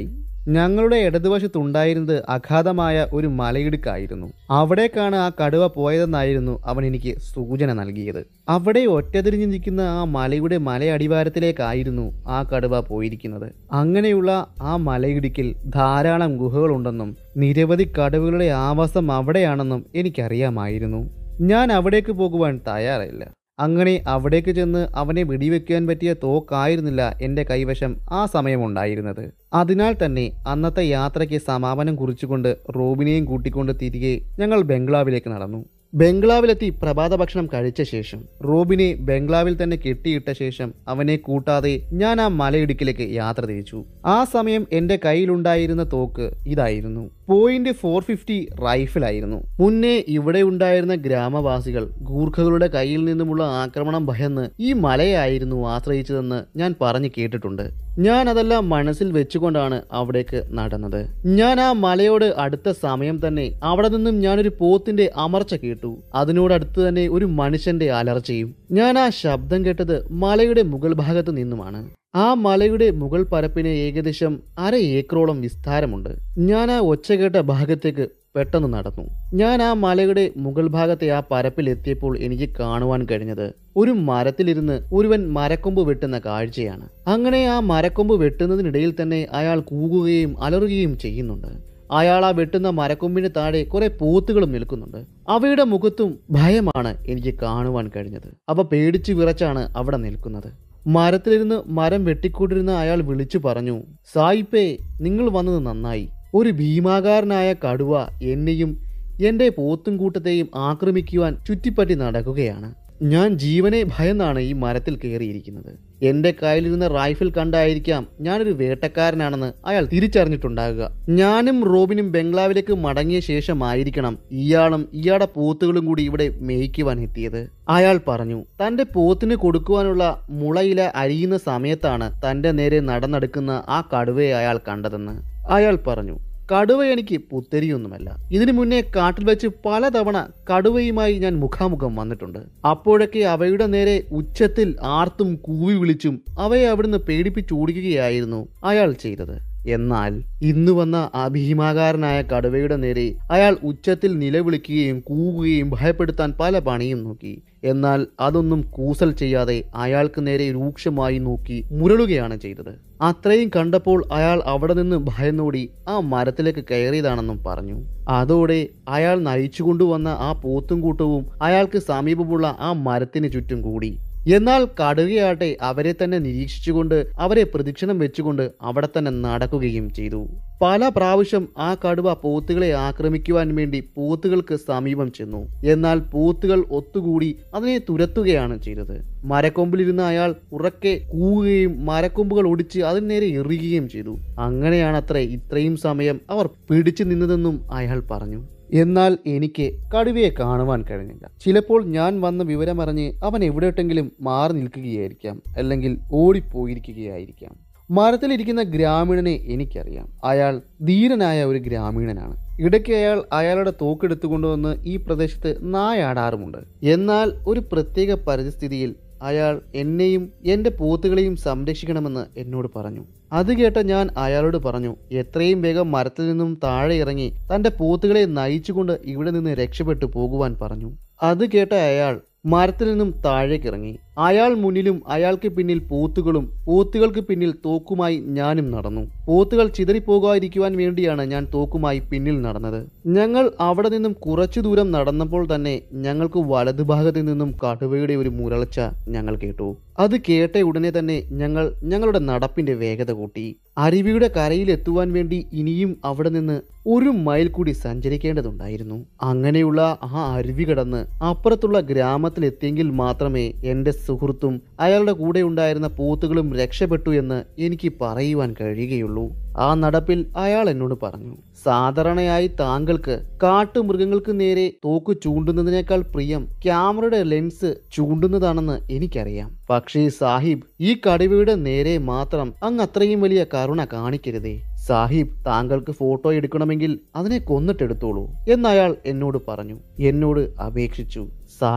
ഞങ്ങളുടെ ഇടതുവശത്തുണ്ടായിരുന്നത് അഗാധമായ ഒരു മലയിടുക്കായിരുന്നു അവിടേക്കാണ് ആ കടുവ പോയതെന്നായിരുന്നു അവൻ എനിക്ക് സൂചന നൽകിയത് അവിടെ ഒറ്റതിരിഞ്ഞു നിൽക്കുന്ന ആ മലയുടെ മലയടിവാരത്തിലേക്കായിരുന്നു ആ കടുവ പോയിരിക്കുന്നത് അങ്ങനെയുള്ള ആ മലയിടുക്കിൽ ധാരാളം ഗുഹകളുണ്ടെന്നും നിരവധി കടുവകളുടെ ആവാസം അവിടെയാണെന്നും എനിക്കറിയാമായിരുന്നു ഞാൻ അവിടേക്ക് പോകുവാൻ തയ്യാറായില്ല അങ്ങനെ അവിടേക്ക് ചെന്ന് അവനെ വെടിവെക്കാൻ പറ്റിയ തോക്കായിരുന്നില്ല എൻ്റെ കൈവശം ആ സമയമുണ്ടായിരുന്നത് അതിനാൽ തന്നെ അന്നത്തെ യാത്രയ്ക്ക് സമാപനം കുറിച്ചുകൊണ്ട് റോബിനെയും കൂട്ടിക്കൊണ്ട് തിരികെ ഞങ്ങൾ ബംഗ്ലാവിലേക്ക് നടന്നു ബംഗ്ലാവിലെത്തി പ്രഭാത ഭക്ഷണം കഴിച്ച ശേഷം റോബിനെ ബംഗ്ലാവിൽ തന്നെ കെട്ടിയിട്ട ശേഷം അവനെ കൂട്ടാതെ ഞാൻ ആ മലയിടുക്കിലേക്ക് യാത്ര തിരിച്ചു ആ സമയം എൻ്റെ കയ്യിലുണ്ടായിരുന്ന തോക്ക് ഇതായിരുന്നു പോയിന്റ് ഫോർ ഫിഫ്റ്റി റൈഫിലായിരുന്നു മുന്നേ ഇവിടെ ഉണ്ടായിരുന്ന ഗ്രാമവാസികൾ ഗൂർഖകളുടെ കയ്യിൽ നിന്നുമുള്ള ആക്രമണം ഭയന്ന് ഈ മലയായിരുന്നു ആശ്രയിച്ചതെന്ന് ഞാൻ പറഞ്ഞു കേട്ടിട്ടുണ്ട് ഞാൻ അതെല്ലാം മനസ്സിൽ വെച്ചുകൊണ്ടാണ് അവിടേക്ക് നടന്നത് ഞാൻ ആ മലയോട് അടുത്ത സമയം തന്നെ അവിടെ നിന്നും ഞാനൊരു പോത്തിന്റെ അമർച്ച കേട്ടു അതിനോടടുത്ത് തന്നെ ഒരു മനുഷ്യന്റെ അലർച്ചയും ഞാൻ ആ ശബ്ദം കേട്ടത് മലയുടെ മുകൾ ഭാഗത്ത് നിന്നുമാണ് ആ മലയുടെ മുകൾ പരപ്പിന് ഏകദേശം അര ഏക്കറോളം വിസ്താരമുണ്ട് ഞാൻ ആ ഒച്ച കേട്ട ഭാഗത്തേക്ക് പെട്ടെന്ന് നടന്നു ഞാൻ ആ മലയുടെ മുകൾ ഭാഗത്തെ ആ പരപ്പിൽ എത്തിയപ്പോൾ എനിക്ക് കാണുവാൻ കഴിഞ്ഞത് ഒരു മരത്തിലിരുന്ന് ഒരുവൻ മരക്കൊമ്പ് വെട്ടുന്ന കാഴ്ചയാണ് അങ്ങനെ ആ മരക്കൊമ്പ് വെട്ടുന്നതിനിടയിൽ തന്നെ അയാൾ കൂകുകയും അലറുകയും ചെയ്യുന്നുണ്ട് അയാൾ ആ വെട്ടുന്ന മരക്കൊമ്പിന് താഴെ കുറെ പോത്തുകളും നിൽക്കുന്നുണ്ട് അവയുടെ മുഖത്തും ഭയമാണ് എനിക്ക് കാണുവാൻ കഴിഞ്ഞത് അവ പേടിച്ചു വിറച്ചാണ് അവിടെ നിൽക്കുന്നത് മരത്തിലിരുന്ന് മരം വെട്ടിക്കൂട്ടിരുന്ന അയാൾ വിളിച്ചു പറഞ്ഞു സായിപ്പേ നിങ്ങൾ വന്നത് നന്നായി ഒരു ഭീമാകാരനായ കടുവ എന്നെയും എൻ്റെ പോത്തും കൂട്ടത്തെയും ആക്രമിക്കുവാൻ ചുറ്റിപ്പറ്റി നടക്കുകയാണ് ഞാൻ ജീവനെ ഭയന്നാണ് ഈ മരത്തിൽ കയറിയിരിക്കുന്നത് എൻ്റെ കയ്യിലിരുന്ന റൈഫിൾ കണ്ടായിരിക്കാം ഞാനൊരു വേട്ടക്കാരനാണെന്ന് അയാൾ തിരിച്ചറിഞ്ഞിട്ടുണ്ടാകുക ഞാനും റോബിനും ബംഗ്ലാവിലേക്ക് മടങ്ങിയ ശേഷമായിരിക്കണം ഇയാളും ഇയാളുടെ പോത്തുകളും കൂടി ഇവിടെ മേയ്ക്കുവാൻ എത്തിയത് അയാൾ പറഞ്ഞു തന്റെ പോത്തിന് കൊടുക്കുവാനുള്ള മുളയില അരിയുന്ന സമയത്താണ് തന്റെ നേരെ നടന്നെടുക്കുന്ന ആ കടുവയെ അയാൾ കണ്ടതെന്ന് അയാൾ പറഞ്ഞു കടുവ എനിക്ക് പുത്തരിയൊന്നുമല്ല ഇതിനു മുന്നേ കാട്ടിൽ വെച്ച് പലതവണ കടുവയുമായി ഞാൻ മുഖാമുഖം വന്നിട്ടുണ്ട് അപ്പോഴൊക്കെ അവയുടെ നേരെ ഉച്ചത്തിൽ ആർത്തും കൂവി വിളിച്ചും അവയെ അവിടുന്ന് പേടിപ്പിച്ചോടിക്കുകയായിരുന്നു അയാൾ ചെയ്തത് എന്നാൽ ഇന്ന് വന്ന അഭീമാകാരനായ കടുവയുടെ നേരെ അയാൾ ഉച്ചത്തിൽ നിലവിളിക്കുകയും കൂവുകയും ഭയപ്പെടുത്താൻ പല പണിയും നോക്കി എന്നാൽ അതൊന്നും കൂസൽ ചെയ്യാതെ അയാൾക്ക് നേരെ രൂക്ഷമായി നോക്കി മുരളുകയാണ് ചെയ്തത് അത്രയും കണ്ടപ്പോൾ അയാൾ അവിടെ നിന്ന് ഭയന്നോടി ആ മരത്തിലേക്ക് കയറിയതാണെന്നും പറഞ്ഞു അതോടെ അയാൾ നയിച്ചുകൊണ്ടുവന്ന ആ പോത്തും കൂട്ടവും അയാൾക്ക് സമീപമുള്ള ആ മരത്തിന് ചുറ്റും കൂടി എന്നാൽ കടുകയാട്ടെ അവരെ തന്നെ നിരീക്ഷിച്ചുകൊണ്ട് അവരെ പ്രദക്ഷിണം വെച്ചുകൊണ്ട് അവിടെ തന്നെ നടക്കുകയും ചെയ്തു പല പ്രാവശ്യം ആ കടുവ പോത്തുകളെ ആക്രമിക്കുവാൻ വേണ്ടി പോത്തുകൾക്ക് സമീപം ചെന്നു എന്നാൽ പോത്തുകൾ ഒത്തുകൂടി അതിനെ തുരത്തുകയാണ് ചെയ്തത് മരക്കൊമ്പിലിരുന്ന അയാൾ ഉറക്കെ കൂവുകയും മരക്കൊമ്പുകൾ ഒടിച്ച് അതിന് നേരെ എറിയുകയും ചെയ്തു അങ്ങനെയാണത്രേ ഇത്രയും സമയം അവർ പിടിച്ചു നിന്നതെന്നും അയാൾ പറഞ്ഞു എന്നാൽ എനിക്ക് കടുവയെ കാണുവാൻ കഴിഞ്ഞില്ല ചിലപ്പോൾ ഞാൻ വന്ന വിവരമറിഞ്ഞ് അവൻ എവിടെയെങ്കിലും മാറി നിൽക്കുകയായിരിക്കാം അല്ലെങ്കിൽ ഓടിപ്പോയിരിക്കുകയായിരിക്കാം മരത്തിലിരിക്കുന്ന ഗ്രാമീണനെ എനിക്കറിയാം അയാൾ ധീരനായ ഒരു ഗ്രാമീണനാണ് ഇടയ്ക്ക് അയാൾ അയാളുടെ തോക്കെടുത്തു കൊണ്ടുവന്ന് ഈ പ്രദേശത്ത് നായാടാറുമുണ്ട് എന്നാൽ ഒരു പ്രത്യേക പരിസ്ഥിതിയിൽ അയാൾ എന്നെയും എൻ്റെ പോത്തുകളെയും സംരക്ഷിക്കണമെന്ന് എന്നോട് പറഞ്ഞു അത് കേട്ട ഞാൻ അയാളോട് പറഞ്ഞു എത്രയും വേഗം മരത്തിൽ നിന്നും താഴെ ഇറങ്ങി തൻ്റെ പോത്തുകളെ നയിച്ചുകൊണ്ട് ഇവിടെ നിന്ന് രക്ഷപ്പെട്ടു പോകുവാൻ പറഞ്ഞു അത് കേട്ട അയാൾ മരത്തിൽ നിന്നും താഴേക്ക് ഇറങ്ങി അയാൾ മുന്നിലും അയാൾക്ക് പിന്നിൽ പോത്തുകളും പോത്തുകൾക്ക് പിന്നിൽ തോക്കുമായി ഞാനും നടന്നു പോത്തുകൾ ചിതറിപ്പോകാതിരിക്കുവാൻ വേണ്ടിയാണ് ഞാൻ തോക്കുമായി പിന്നിൽ നടന്നത് ഞങ്ങൾ അവിടെ നിന്നും കുറച്ചു ദൂരം നടന്നപ്പോൾ തന്നെ ഞങ്ങൾക്ക് വലതുഭാഗത്ത് നിന്നും കടുവയുടെ ഒരു മുരൾച്ച ഞങ്ങൾ കേട്ടു അത് കേട്ട ഉടനെ തന്നെ ഞങ്ങൾ ഞങ്ങളുടെ നടപ്പിന്റെ വേഗത കൂട്ടി അരുവിയുടെ കരയിൽ എത്തുവാൻ വേണ്ടി ഇനിയും അവിടെ നിന്ന് ഒരു മൈൽ കൂടി സഞ്ചരിക്കേണ്ടതുണ്ടായിരുന്നു അങ്ങനെയുള്ള ആ അരുവി കടന്ന് അപ്പുറത്തുള്ള ഗ്രാമത്തിലെത്തിയെങ്കിൽ മാത്രമേ എൻ്റെ സുഹൃത്തും അയാളുടെ കൂടെ ഉണ്ടായിരുന്ന പോത്തുകളും രക്ഷപ്പെട്ടു എന്ന് എനിക്ക് പറയുവാൻ കഴിയുകയുള്ളൂ ആ നടപ്പിൽ അയാൾ എന്നോട് പറഞ്ഞു സാധാരണയായി താങ്കൾക്ക് കാട്ടുമൃഗങ്ങൾക്ക് നേരെ തോക്ക് ചൂണ്ടുന്നതിനേക്കാൾ പ്രിയം ക്യാമറയുടെ ലെൻസ് ചൂണ്ടുന്നതാണെന്ന് എനിക്കറിയാം പക്ഷേ സാഹിബ് ഈ കടുവയുടെ നേരെ മാത്രം അങ്ങ് അത്രയും വലിയ കരുണ കാണിക്കരുതേ സാഹിബ് താങ്കൾക്ക് ഫോട്ടോ എടുക്കണമെങ്കിൽ അതിനെ കൊന്നിട്ടെടുത്തോളൂ എന്നയാൾ എന്നോട് പറഞ്ഞു എന്നോട് അപേക്ഷിച്ചു സാഹിബ്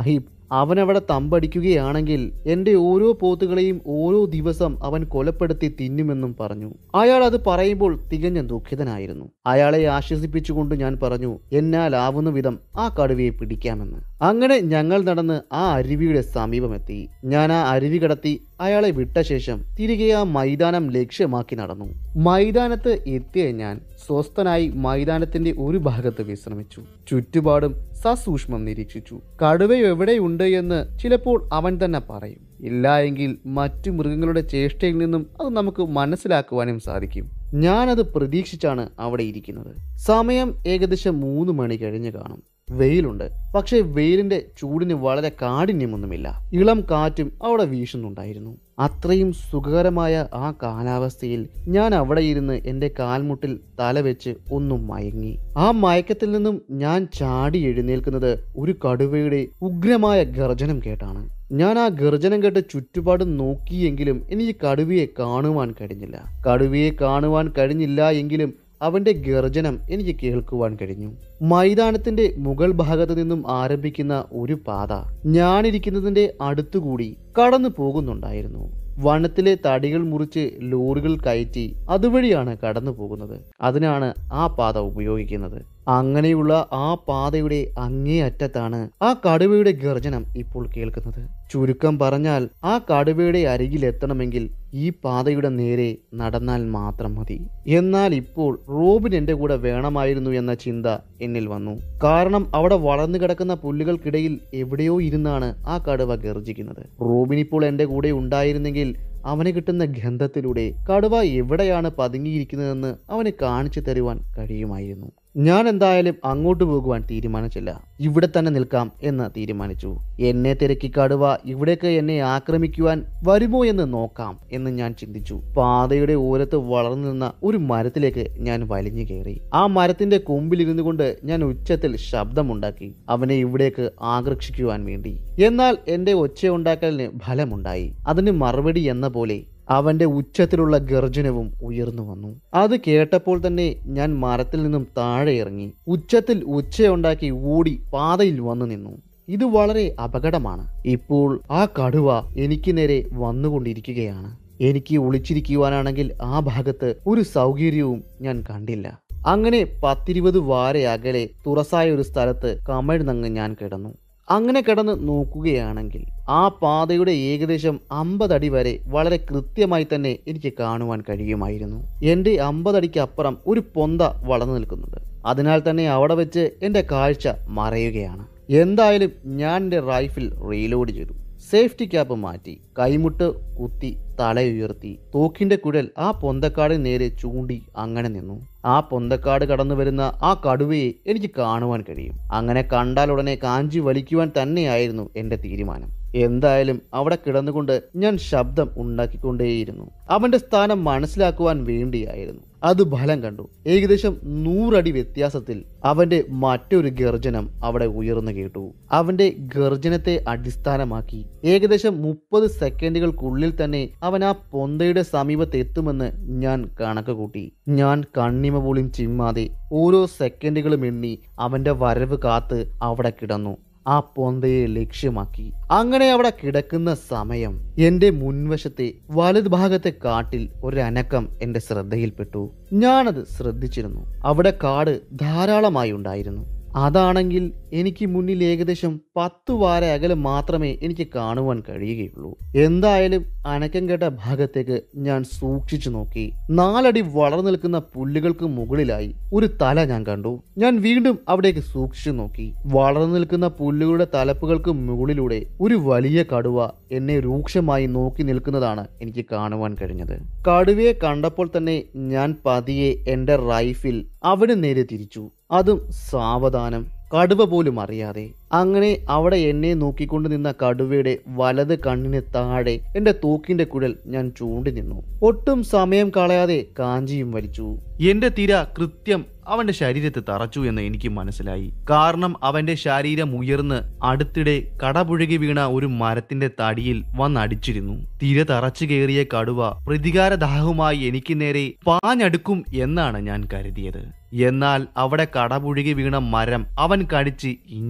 അവനവിടെ തമ്പടിക്കുകയാണെങ്കിൽ എന്റെ ഓരോ പോത്തുകളെയും ഓരോ ദിവസം അവൻ കൊലപ്പെടുത്തി തിന്നുമെന്നും പറഞ്ഞു അയാൾ അത് പറയുമ്പോൾ തികഞ്ഞ ദുഃഖിതനായിരുന്നു അയാളെ ആശ്വസിപ്പിച്ചുകൊണ്ട് ഞാൻ പറഞ്ഞു എന്നാലാവുന്ന വിധം ആ കടുവയെ പിടിക്കാമെന്ന് അങ്ങനെ ഞങ്ങൾ നടന്ന് ആ അരുവിയുടെ സമീപമെത്തി ഞാൻ ആ അരുവി കടത്തി അയാളെ വിട്ട ശേഷം തിരികെ ആ മൈതാനം ലക്ഷ്യമാക്കി നടന്നു മൈതാനത്ത് എത്തിയ ഞാൻ സ്വസ്ഥനായി മൈതാനത്തിന്റെ ഒരു ഭാഗത്ത് വിശ്രമിച്ചു ചുറ്റുപാടും സസൂക്ഷ്മം നിരീക്ഷിച്ചു കടുവ എവിടെയുണ്ട് എന്ന് ചിലപ്പോൾ അവൻ തന്നെ പറയും ഇല്ല എങ്കിൽ മറ്റു മൃഗങ്ങളുടെ ചേഷ്ടയിൽ നിന്നും അത് നമുക്ക് മനസ്സിലാക്കുവാനും സാധിക്കും ഞാനത് പ്രതീക്ഷിച്ചാണ് അവിടെ ഇരിക്കുന്നത് സമയം ഏകദേശം മൂന്ന് മണി കഴിഞ്ഞ് കാണും വെയിലുണ്ട് പക്ഷേ വെയിലിന്റെ ചൂടിന് വളരെ കാഠിന്യമൊന്നുമില്ല ഇളം കാറ്റും അവിടെ വീശുന്നുണ്ടായിരുന്നു അത്രയും സുഖകരമായ ആ കാലാവസ്ഥയിൽ ഞാൻ അവിടെ ഇരുന്ന് എൻ്റെ കാൽമുട്ടിൽ തല വെച്ച് ഒന്നും മയങ്ങി ആ മയക്കത്തിൽ നിന്നും ഞാൻ ചാടി എഴുന്നേൽക്കുന്നത് ഒരു കടുവയുടെ ഉഗ്രമായ ഗർജനം കേട്ടാണ് ഞാൻ ആ ഗർജനം കേട്ട് ചുറ്റുപാടും നോക്കിയെങ്കിലും എനിക്ക് കടുവയെ കാണുവാൻ കഴിഞ്ഞില്ല കടുവയെ കാണുവാൻ കഴിഞ്ഞില്ല എങ്കിലും അവന്റെ ഗർജനം എനിക്ക് കേൾക്കുവാൻ കഴിഞ്ഞു മൈതാനത്തിന്റെ മുകൾ ഭാഗത്ത് നിന്നും ആരംഭിക്കുന്ന ഒരു പാത ഞാനിരിക്കുന്നതിന്റെ അടുത്തുകൂടി കടന്നു പോകുന്നുണ്ടായിരുന്നു വനത്തിലെ തടികൾ മുറിച്ച് ലോറികൾ കയറ്റി അതുവഴിയാണ് കടന്നു പോകുന്നത് അതിനാണ് ആ പാത ഉപയോഗിക്കുന്നത് അങ്ങനെയുള്ള ആ പാതയുടെ അങ്ങേ അറ്റത്താണ് ആ കടുവയുടെ ഗർജനം ഇപ്പോൾ കേൾക്കുന്നത് ചുരുക്കം പറഞ്ഞാൽ ആ കടുവയുടെ അരികിൽ എത്തണമെങ്കിൽ ഈ പാതയുടെ നേരെ നടന്നാൽ മാത്രം മതി എന്നാൽ ഇപ്പോൾ റോബിൻ എന്റെ കൂടെ വേണമായിരുന്നു എന്ന ചിന്ത എന്നിൽ വന്നു കാരണം അവിടെ വളർന്നു കിടക്കുന്ന പുല്ലുകൾക്കിടയിൽ എവിടെയോ ഇരുന്നാണ് ആ കടുവ ഗർജിക്കുന്നത് റോബിൻ ഇപ്പോൾ എന്റെ കൂടെ ഉണ്ടായിരുന്നെങ്കിൽ അവന് കിട്ടുന്ന ഗന്ധത്തിലൂടെ കടുവ എവിടെയാണ് പതുങ്ങിയിരിക്കുന്നതെന്ന് അവന് കാണിച്ചു തരുവാൻ കഴിയുമായിരുന്നു ഞാൻ എന്തായാലും അങ്ങോട്ട് പോകുവാൻ തീരുമാനിച്ചില്ല ഇവിടെ തന്നെ നിൽക്കാം എന്ന് തീരുമാനിച്ചു എന്നെ തിരക്കി കടുവ ഇവിടേക്ക് എന്നെ ആക്രമിക്കുവാൻ വരുമോ എന്ന് നോക്കാം എന്ന് ഞാൻ ചിന്തിച്ചു പാതയുടെ ഓരത്ത് വളർന്നു നിന്ന ഒരു മരത്തിലേക്ക് ഞാൻ വലിഞ്ഞു കയറി ആ മരത്തിന്റെ കൊമ്പിലിരുന്നു കൊണ്ട് ഞാൻ ഉച്ചത്തിൽ ശബ്ദമുണ്ടാക്കി അവനെ ഇവിടേക്ക് ആകർഷിക്കുവാൻ വേണ്ടി എന്നാൽ എന്റെ ഒച്ച ഉണ്ടാക്കലിന് ഫലമുണ്ടായി അതിന് മറുപടി എന്ന പോലെ അവന്റെ ഉച്ചത്തിലുള്ള ഗർജനവും ഉയർന്നു വന്നു അത് കേട്ടപ്പോൾ തന്നെ ഞാൻ മരത്തിൽ നിന്നും താഴെ ഇറങ്ങി ഉച്ചത്തിൽ ഉച്ചയുണ്ടാക്കി ഓടി പാതയിൽ വന്നു നിന്നു ഇത് വളരെ അപകടമാണ് ഇപ്പോൾ ആ കടുവ എനിക്ക് നേരെ വന്നുകൊണ്ടിരിക്കുകയാണ് എനിക്ക് ഒളിച്ചിരിക്കുവാനാണെങ്കിൽ ആ ഭാഗത്ത് ഒരു സൗകര്യവും ഞാൻ കണ്ടില്ല അങ്ങനെ പത്തിരുപത് വാര അകലെ തുറസായ ഒരു സ്ഥലത്ത് കമഴ്ന്നങ്ങ് ഞാൻ കിടന്നു അങ്ങനെ കിടന്ന് നോക്കുകയാണെങ്കിൽ ആ പാതയുടെ ഏകദേശം അമ്പതടി വരെ വളരെ കൃത്യമായി തന്നെ എനിക്ക് കാണുവാൻ കഴിയുമായിരുന്നു എൻ്റെ അമ്പതടിക്ക് അപ്പുറം ഒരു പൊന്ത വളർന്നു നിൽക്കുന്നുണ്ട് അതിനാൽ തന്നെ അവിടെ വെച്ച് എൻ്റെ കാഴ്ച മറയുകയാണ് എന്തായാലും ഞാൻ എൻ്റെ റൈഫിൽ റീലോഡ് ചെയ്തു സേഫ്റ്റി ക്യാപ്പ് മാറ്റി കൈമുട്ട് കുത്തി തലയുയർത്തി തോക്കിന്റെ കുഴൽ ആ പൊന്തക്കാടിന് നേരെ ചൂണ്ടി അങ്ങനെ നിന്നു ആ പൊന്തക്കാട് കടന്നു വരുന്ന ആ കടുവയെ എനിക്ക് കാണുവാൻ കഴിയും അങ്ങനെ കണ്ടാൽ ഉടനെ കാഞ്ചി വലിക്കുവാൻ തന്നെയായിരുന്നു എൻ്റെ തീരുമാനം എന്തായാലും അവിടെ കിടന്നുകൊണ്ട് ഞാൻ ശബ്ദം ഉണ്ടാക്കിക്കൊണ്ടേയിരുന്നു അവന്റെ സ്ഥാനം മനസ്സിലാക്കുവാൻ വേണ്ടിയായിരുന്നു അത് ഫലം കണ്ടു ഏകദേശം നൂറടി വ്യത്യാസത്തിൽ അവന്റെ മറ്റൊരു ഗർജനം അവിടെ ഉയർന്നു കേട്ടു അവന്റെ ഗർജനത്തെ അടിസ്ഥാനമാക്കി ഏകദേശം മുപ്പത് സെക്കൻഡുകൾക്കുള്ളിൽ തന്നെ അവൻ ആ പൊന്തയുടെ സമീപത്ത് എത്തുമെന്ന് ഞാൻ കണക്ക് കൂട്ടി ഞാൻ കണ്ണിമ പോലും ചിമ്മാതെ ഓരോ സെക്കൻഡുകളും എണ്ണി അവന്റെ വരവ് കാത്ത് അവിടെ കിടന്നു ആ പൊന്തയെ ലക്ഷ്യമാക്കി അങ്ങനെ അവിടെ കിടക്കുന്ന സമയം എന്റെ മുൻവശത്തെ വലതുഭാഗത്തെ കാട്ടിൽ ഒരനക്കം എന്റെ ശ്രദ്ധയിൽപ്പെട്ടു ഞാനത് ശ്രദ്ധിച്ചിരുന്നു അവിടെ കാട് ധാരാളമായി ഉണ്ടായിരുന്നു അതാണെങ്കിൽ എനിക്ക് മുന്നിൽ ഏകദേശം പത്ത് വാര അകലെ മാത്രമേ എനിക്ക് കാണുവാൻ കഴിയുകയുള്ളൂ എന്തായാലും അനക്കം കേട്ട ഭാഗത്തേക്ക് ഞാൻ സൂക്ഷിച്ചു നോക്കി നാലടി വളർന്നു നിൽക്കുന്ന പുല്ലുകൾക്ക് മുകളിലായി ഒരു തല ഞാൻ കണ്ടു ഞാൻ വീണ്ടും അവിടേക്ക് സൂക്ഷിച്ചു നോക്കി വളർന്നു നിൽക്കുന്ന പുല്ലുകളുടെ തലപ്പുകൾക്ക് മുകളിലൂടെ ഒരു വലിയ കടുവ എന്നെ രൂക്ഷമായി നോക്കി നിൽക്കുന്നതാണ് എനിക്ക് കാണുവാൻ കഴിഞ്ഞത് കടുവയെ കണ്ടപ്പോൾ തന്നെ ഞാൻ പതിയെ എന്റെ റൈഫിൽ അവിടെ നേരെ തിരിച്ചു അതും സാവധാനം കടുവ പോലും അറിയാതെ അങ്ങനെ അവിടെ എന്നെ നോക്കിക്കൊണ്ട് നിന്ന കടുവയുടെ വലത് കണ്ണിന് താഴെ എന്റെ തോക്കിന്റെ കുഴൽ ഞാൻ ചൂണ്ടി നിന്നു ഒട്ടും സമയം കളയാതെ കാഞ്ചിയും വലിച്ചു എന്റെ തിര കൃത്യം അവന്റെ ശരീരത്തെ തറച്ചു എന്ന് എനിക്ക് മനസ്സിലായി കാരണം അവന്റെ ശരീരം ഉയർന്ന് അടുത്തിടെ കടപുഴകി വീണ ഒരു മരത്തിന്റെ തടിയിൽ വന്നടിച്ചിരുന്നു തിര തറച്ചു കയറിയ കടുവ പ്രതികാരദാഹവുമായി എനിക്ക് നേരെ പാഞ്ഞടുക്കും എന്നാണ് ഞാൻ കരുതിയത് എന്നാൽ അവിടെ കടപുഴുകി വീണ മരം അവൻ കടിച്ച് ഇഞ്ച പോലെ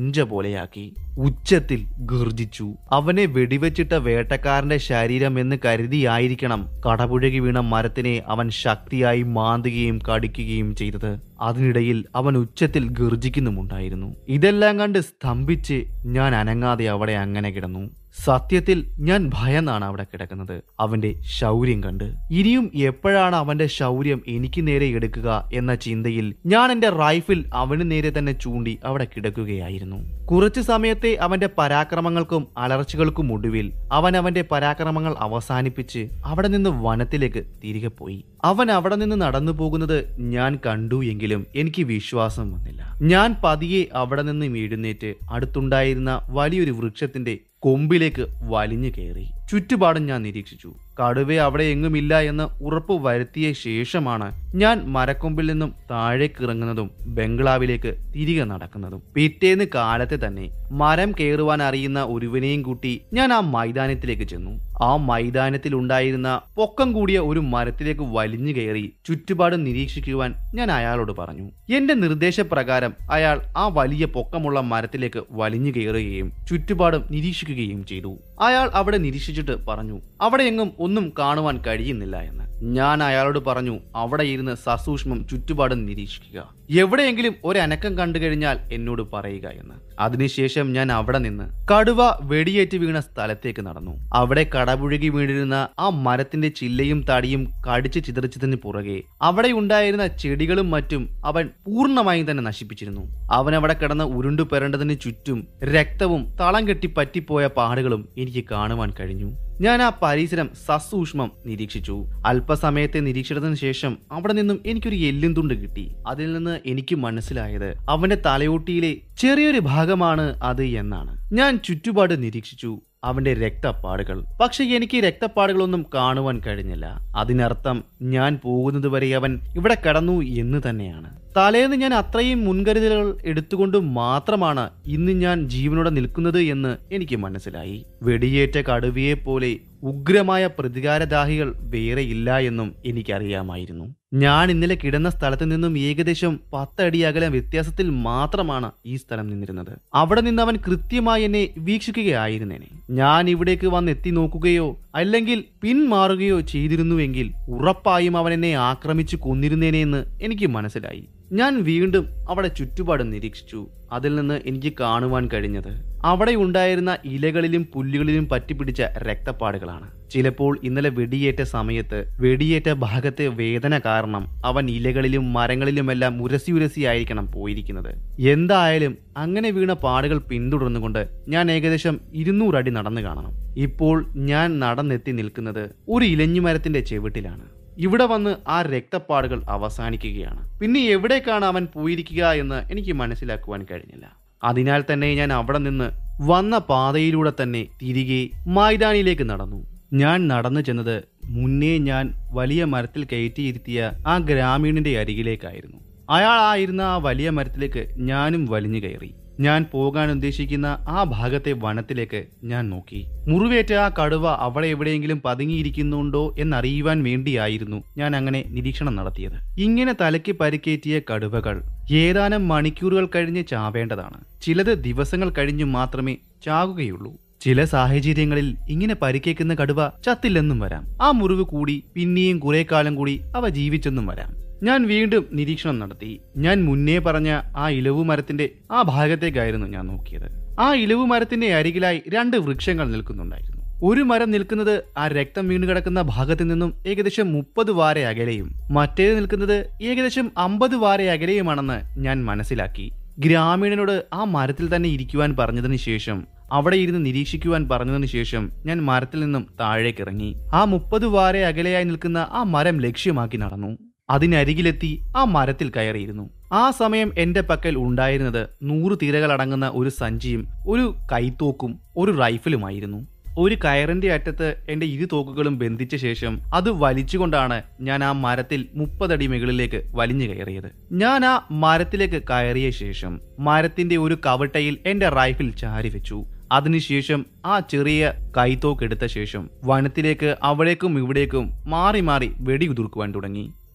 പോലെയാക്കി ഉച്ചത്തിൽ ഗർജിച്ചു അവനെ വെടിവെച്ചിട്ട വേട്ടക്കാരന്റെ ശരീരം എന്ന് കരുതിയായിരിക്കണം കടപുഴകി വീണ മരത്തിനെ അവൻ ശക്തിയായി മാന്തുകയും കടിക്കുകയും ചെയ്തത് അതിനിടയിൽ അവൻ ഉച്ചത്തിൽ ഗർജിക്കുന്നുമുണ്ടായിരുന്നു ഇതെല്ലാം കണ്ട് സ്തംഭിച്ച് ഞാൻ അനങ്ങാതെ അവിടെ അങ്ങനെ കിടന്നു സത്യത്തിൽ ഞാൻ ഭയന്നാണ് അവിടെ കിടക്കുന്നത് അവന്റെ ശൗര്യം കണ്ട് ഇനിയും എപ്പോഴാണ് അവന്റെ ശൗര്യം എനിക്ക് നേരെ എടുക്കുക എന്ന ചിന്തയിൽ ഞാൻ എന്റെ റൈഫിൾ അവന് നേരെ തന്നെ ചൂണ്ടി അവിടെ കിടക്കുകയായിരുന്നു കുറച്ചു സമയത്തെ അവന്റെ പരാക്രമങ്ങൾക്കും അലർച്ചകൾക്കും ഒടുവിൽ അവൻ അവന്റെ പരാക്രമങ്ങൾ അവസാനിപ്പിച്ച് അവിടെ നിന്ന് വനത്തിലേക്ക് തിരികെ പോയി അവൻ അവിടെ നിന്ന് നടന്നു പോകുന്നത് ഞാൻ കണ്ടു എങ്കിലും എനിക്ക് വിശ്വാസം വന്നില്ല ഞാൻ പതിയെ അവിടെ നിന്ന് എഴുന്നേറ്റ് അടുത്തുണ്ടായിരുന്ന വലിയൊരു വൃക്ഷത്തിന്റെ കൊമ്പിലേക്ക് വലിഞ്ഞു കയറി ചുറ്റുപാടും ഞാൻ നിരീക്ഷിച്ചു കടുവ അവിടെ എങ്ങുമില്ല എന്ന് ഉറപ്പ് വരുത്തിയ ശേഷമാണ് ഞാൻ മരക്കൊമ്പിൽ നിന്നും താഴേക്ക് ഇറങ്ങുന്നതും ബംഗ്ലാവിലേക്ക് തിരികെ നടക്കുന്നതും പിറ്റേന്ന് കാലത്തെ തന്നെ മരം കയറുവാൻ അറിയുന്ന ഒരുവനെയും കൂട്ടി ഞാൻ ആ മൈതാനത്തിലേക്ക് ചെന്നു ആ മൈതാനത്തിൽ ഉണ്ടായിരുന്ന പൊക്കം കൂടിയ ഒരു മരത്തിലേക്ക് വലിഞ്ഞു കയറി ചുറ്റുപാടും നിരീക്ഷിക്കുവാൻ ഞാൻ അയാളോട് പറഞ്ഞു എന്റെ നിർദ്ദേശപ്രകാരം അയാൾ ആ വലിയ പൊക്കമുള്ള മരത്തിലേക്ക് വലിഞ്ഞു കയറുകയും ചുറ്റുപാടും നിരീക്ഷിക്കുകയും ചെയ്തു അയാൾ അവിടെ നിരീക്ഷിച്ചിട്ട് പറഞ്ഞു അവിടെ എങ്ങും ഒന്നും കാണുവാൻ കഴിയുന്നില്ല എന്ന് ഞാൻ അയാളോട് പറഞ്ഞു അവിടെ ഇരുന്ന് സസൂക്ഷ്മം ചുറ്റുപാടും നിരീക്ഷിക്കുക എവിടെയെങ്കിലും ഒരനക്കം കണ്ടു കഴിഞ്ഞാൽ എന്നോട് പറയുക എന്ന് അതിനുശേഷം ഞാൻ അവിടെ നിന്ന് കടുവ വെടിയേറ്റ് വീണ സ്ഥലത്തേക്ക് നടന്നു അവിടെ കടപുഴകി വീണിരുന്ന ആ മരത്തിന്റെ ചില്ലയും തടിയും കടിച്ച് ചിതറിച്ചതിന് പുറകെ അവിടെ ഉണ്ടായിരുന്ന ചെടികളും മറ്റും അവൻ പൂർണ്ണമായും തന്നെ നശിപ്പിച്ചിരുന്നു അവൻ അവിടെ കിടന്ന് ഉരുണ്ടു പെരണ്ടതിന് ചുറ്റും രക്തവും തളം കെട്ടി പറ്റിപ്പോയ പാടുകളും എനിക്ക് കാണുവാൻ കഴിഞ്ഞു ഞാൻ ആ പരിസരം സസൂക്ഷ്മം നിരീക്ഷിച്ചു അല്പസമയത്തെ നിരീക്ഷണത്തിന് ശേഷം അവിടെ നിന്നും എനിക്കൊരു എല്ലും തുണ്ട് കിട്ടി അതിൽ നിന്ന് എനിക്ക് മനസ്സിലായത് അവന്റെ തലയോട്ടിയിലെ ചെറിയൊരു ഭാഗമാണ് അത് എന്നാണ് ഞാൻ ചുറ്റുപാട് നിരീക്ഷിച്ചു അവന്റെ രക്തപ്പാടുകൾ പക്ഷെ എനിക്ക് രക്തപ്പാടുകളൊന്നും കാണുവാൻ കഴിഞ്ഞില്ല അതിനർത്ഥം ഞാൻ പോകുന്നത് വരെ അവൻ ഇവിടെ കടന്നു എന്ന് തന്നെയാണ് തലേന്ന് ഞാൻ അത്രയും മുൻകരുതലുകൾ എടുത്തുകൊണ്ട് മാത്രമാണ് ഇന്ന് ഞാൻ ജീവനോടെ നിൽക്കുന്നത് എന്ന് എനിക്ക് മനസ്സിലായി വെടിയേറ്റ കടുവയെ പോലെ ഉഗ്രമായ പ്രതികാരദാഹികൾ വേറെ ഇല്ല എന്നും എനിക്കറിയാമായിരുന്നു ഞാൻ ഇന്നലെ കിടന്ന സ്ഥലത്ത് നിന്നും ഏകദേശം പത്തടി അകലം വ്യത്യാസത്തിൽ മാത്രമാണ് ഈ സ്ഥലം നിന്നിരുന്നത് അവിടെ നിന്ന് അവൻ കൃത്യമായി എന്നെ വീക്ഷിക്കുകയായിരുന്നേനെ ഞാൻ ഇവിടേക്ക് വന്ന് എത്തി നോക്കുകയോ അല്ലെങ്കിൽ പിന്മാറുകയോ ചെയ്തിരുന്നുവെങ്കിൽ ഉറപ്പായും അവൻ എന്നെ ആക്രമിച്ചു കൊന്നിരുന്നേനെ എന്ന് എനിക്ക് മനസ്സിലായി ഞാൻ വീണ്ടും അവിടെ ചുറ്റുപാടും നിരീക്ഷിച്ചു അതിൽ നിന്ന് എനിക്ക് കാണുവാൻ കഴിഞ്ഞത് അവിടെ ഉണ്ടായിരുന്ന ഇലകളിലും പുല്ലുകളിലും പറ്റിപ്പിടിച്ച രക്തപ്പാടുകളാണ് ചിലപ്പോൾ ഇന്നലെ വെടിയേറ്റ സമയത്ത് വെടിയേറ്റ ഭാഗത്തെ വേദന കാരണം അവൻ ഇലകളിലും മരങ്ങളിലുമെല്ലാം ഉരസി ഉരസിയായിരിക്കണം പോയിരിക്കുന്നത് എന്തായാലും അങ്ങനെ വീണ പാടുകൾ പിന്തുടർന്നുകൊണ്ട് ഞാൻ ഏകദേശം ഇരുന്നൂറ് അടി നടന്നു കാണണം ഇപ്പോൾ ഞാൻ നടന്നെത്തി നിൽക്കുന്നത് ഒരു ഇലഞ്ഞുമരത്തിന്റെ ചെവിട്ടിലാണ് ഇവിടെ വന്ന് ആ രക്തപ്പാടുകൾ അവസാനിക്കുകയാണ് പിന്നെ എവിടേക്കാണ് അവൻ പോയിരിക്കുക എന്ന് എനിക്ക് മനസ്സിലാക്കുവാൻ കഴിഞ്ഞില്ല അതിനാൽ തന്നെ ഞാൻ അവിടെ നിന്ന് വന്ന പാതയിലൂടെ തന്നെ തിരികെ മൈതാനിയിലേക്ക് നടന്നു ഞാൻ നടന്നു ചെന്നത് മുന്നേ ഞാൻ വലിയ മരത്തിൽ കയറ്റിയിരുത്തിയ ആ ഗ്രാമീണന്റെ അരികിലേക്കായിരുന്നു അയാൾ ആയിരുന്ന ആ വലിയ മരത്തിലേക്ക് ഞാനും വലിഞ്ഞു കയറി ഞാൻ പോകാൻ ഉദ്ദേശിക്കുന്ന ആ ഭാഗത്തെ വനത്തിലേക്ക് ഞാൻ നോക്കി മുറിവേറ്റ ആ കടുവ അവിടെ എവിടെയെങ്കിലും പതുങ്ങിയിരിക്കുന്നുണ്ടോ എന്നറിയുവാൻ വേണ്ടിയായിരുന്നു ഞാൻ അങ്ങനെ നിരീക്ഷണം നടത്തിയത് ഇങ്ങനെ തലയ്ക്ക് പരിക്കേറ്റിയ കടുവകൾ ഏതാനും മണിക്കൂറുകൾ കഴിഞ്ഞ് ചാവേണ്ടതാണ് ചിലത് ദിവസങ്ങൾ കഴിഞ്ഞു മാത്രമേ ചാകുകയുള്ളൂ ചില സാഹചര്യങ്ങളിൽ ഇങ്ങനെ പരിക്കേക്കുന്ന കടുവ ചത്തില്ലെന്നും വരാം ആ മുറിവ് കൂടി പിന്നെയും കുറെ കാലം കൂടി അവ ജീവിച്ചെന്നും വരാം ഞാൻ വീണ്ടും നിരീക്ഷണം നടത്തി ഞാൻ മുന്നേ പറഞ്ഞ ആ ഇലവു മരത്തിന്റെ ആ ഭാഗത്തേക്കായിരുന്നു ഞാൻ നോക്കിയത് ആ ഇലവു മരത്തിന്റെ അരികിലായി രണ്ട് വൃക്ഷങ്ങൾ നിൽക്കുന്നുണ്ടായിരുന്നു ഒരു മരം നിൽക്കുന്നത് ആ രക്തം വീണു കിടക്കുന്ന ഭാഗത്തു നിന്നും ഏകദേശം മുപ്പത് വാര അകലെയും മറ്റേത് നിൽക്കുന്നത് ഏകദേശം അമ്പത് വാര അകലെയുമാണെന്ന് ഞാൻ മനസ്സിലാക്കി ഗ്രാമീണനോട് ആ മരത്തിൽ തന്നെ ഇരിക്കുവാൻ പറഞ്ഞതിന് ശേഷം അവിടെ ഇരുന്ന് നിരീക്ഷിക്കുവാൻ പറഞ്ഞതിന് ശേഷം ഞാൻ മരത്തിൽ നിന്നും താഴേക്ക് ഇറങ്ങി ആ മുപ്പത് വാര അകലെയായി നിൽക്കുന്ന ആ മരം ലക്ഷ്യമാക്കി നടന്നു അതിനരികിലെത്തി ആ മരത്തിൽ കയറിയിരുന്നു ആ സമയം എന്റെ പക്കൽ ഉണ്ടായിരുന്നത് നൂറ് തിരകൾ അടങ്ങുന്ന ഒരു സഞ്ചിയും ഒരു കൈത്തോക്കും ഒരു റൈഫിലുമായിരുന്നു ഒരു കയറിന്റെ അറ്റത്ത് എന്റെ ഇരു തോക്കുകളും ബന്ധിച്ച ശേഷം അത് വലിച്ചുകൊണ്ടാണ് ഞാൻ ആ മരത്തിൽ മുപ്പതടി മുകളിലേക്ക് വലിഞ്ഞു കയറിയത് ഞാൻ ആ മരത്തിലേക്ക് കയറിയ ശേഷം മരത്തിന്റെ ഒരു കവട്ടയിൽ എന്റെ റൈഫിൽ ചാരി വെച്ചു അതിനുശേഷം ആ ചെറിയ കൈത്തോക്ക് എടുത്ത ശേഷം വനത്തിലേക്ക് അവിടേക്കും ഇവിടേക്കും മാറി മാറി വെടിയുതിർക്കുവാൻ തുടങ്ങി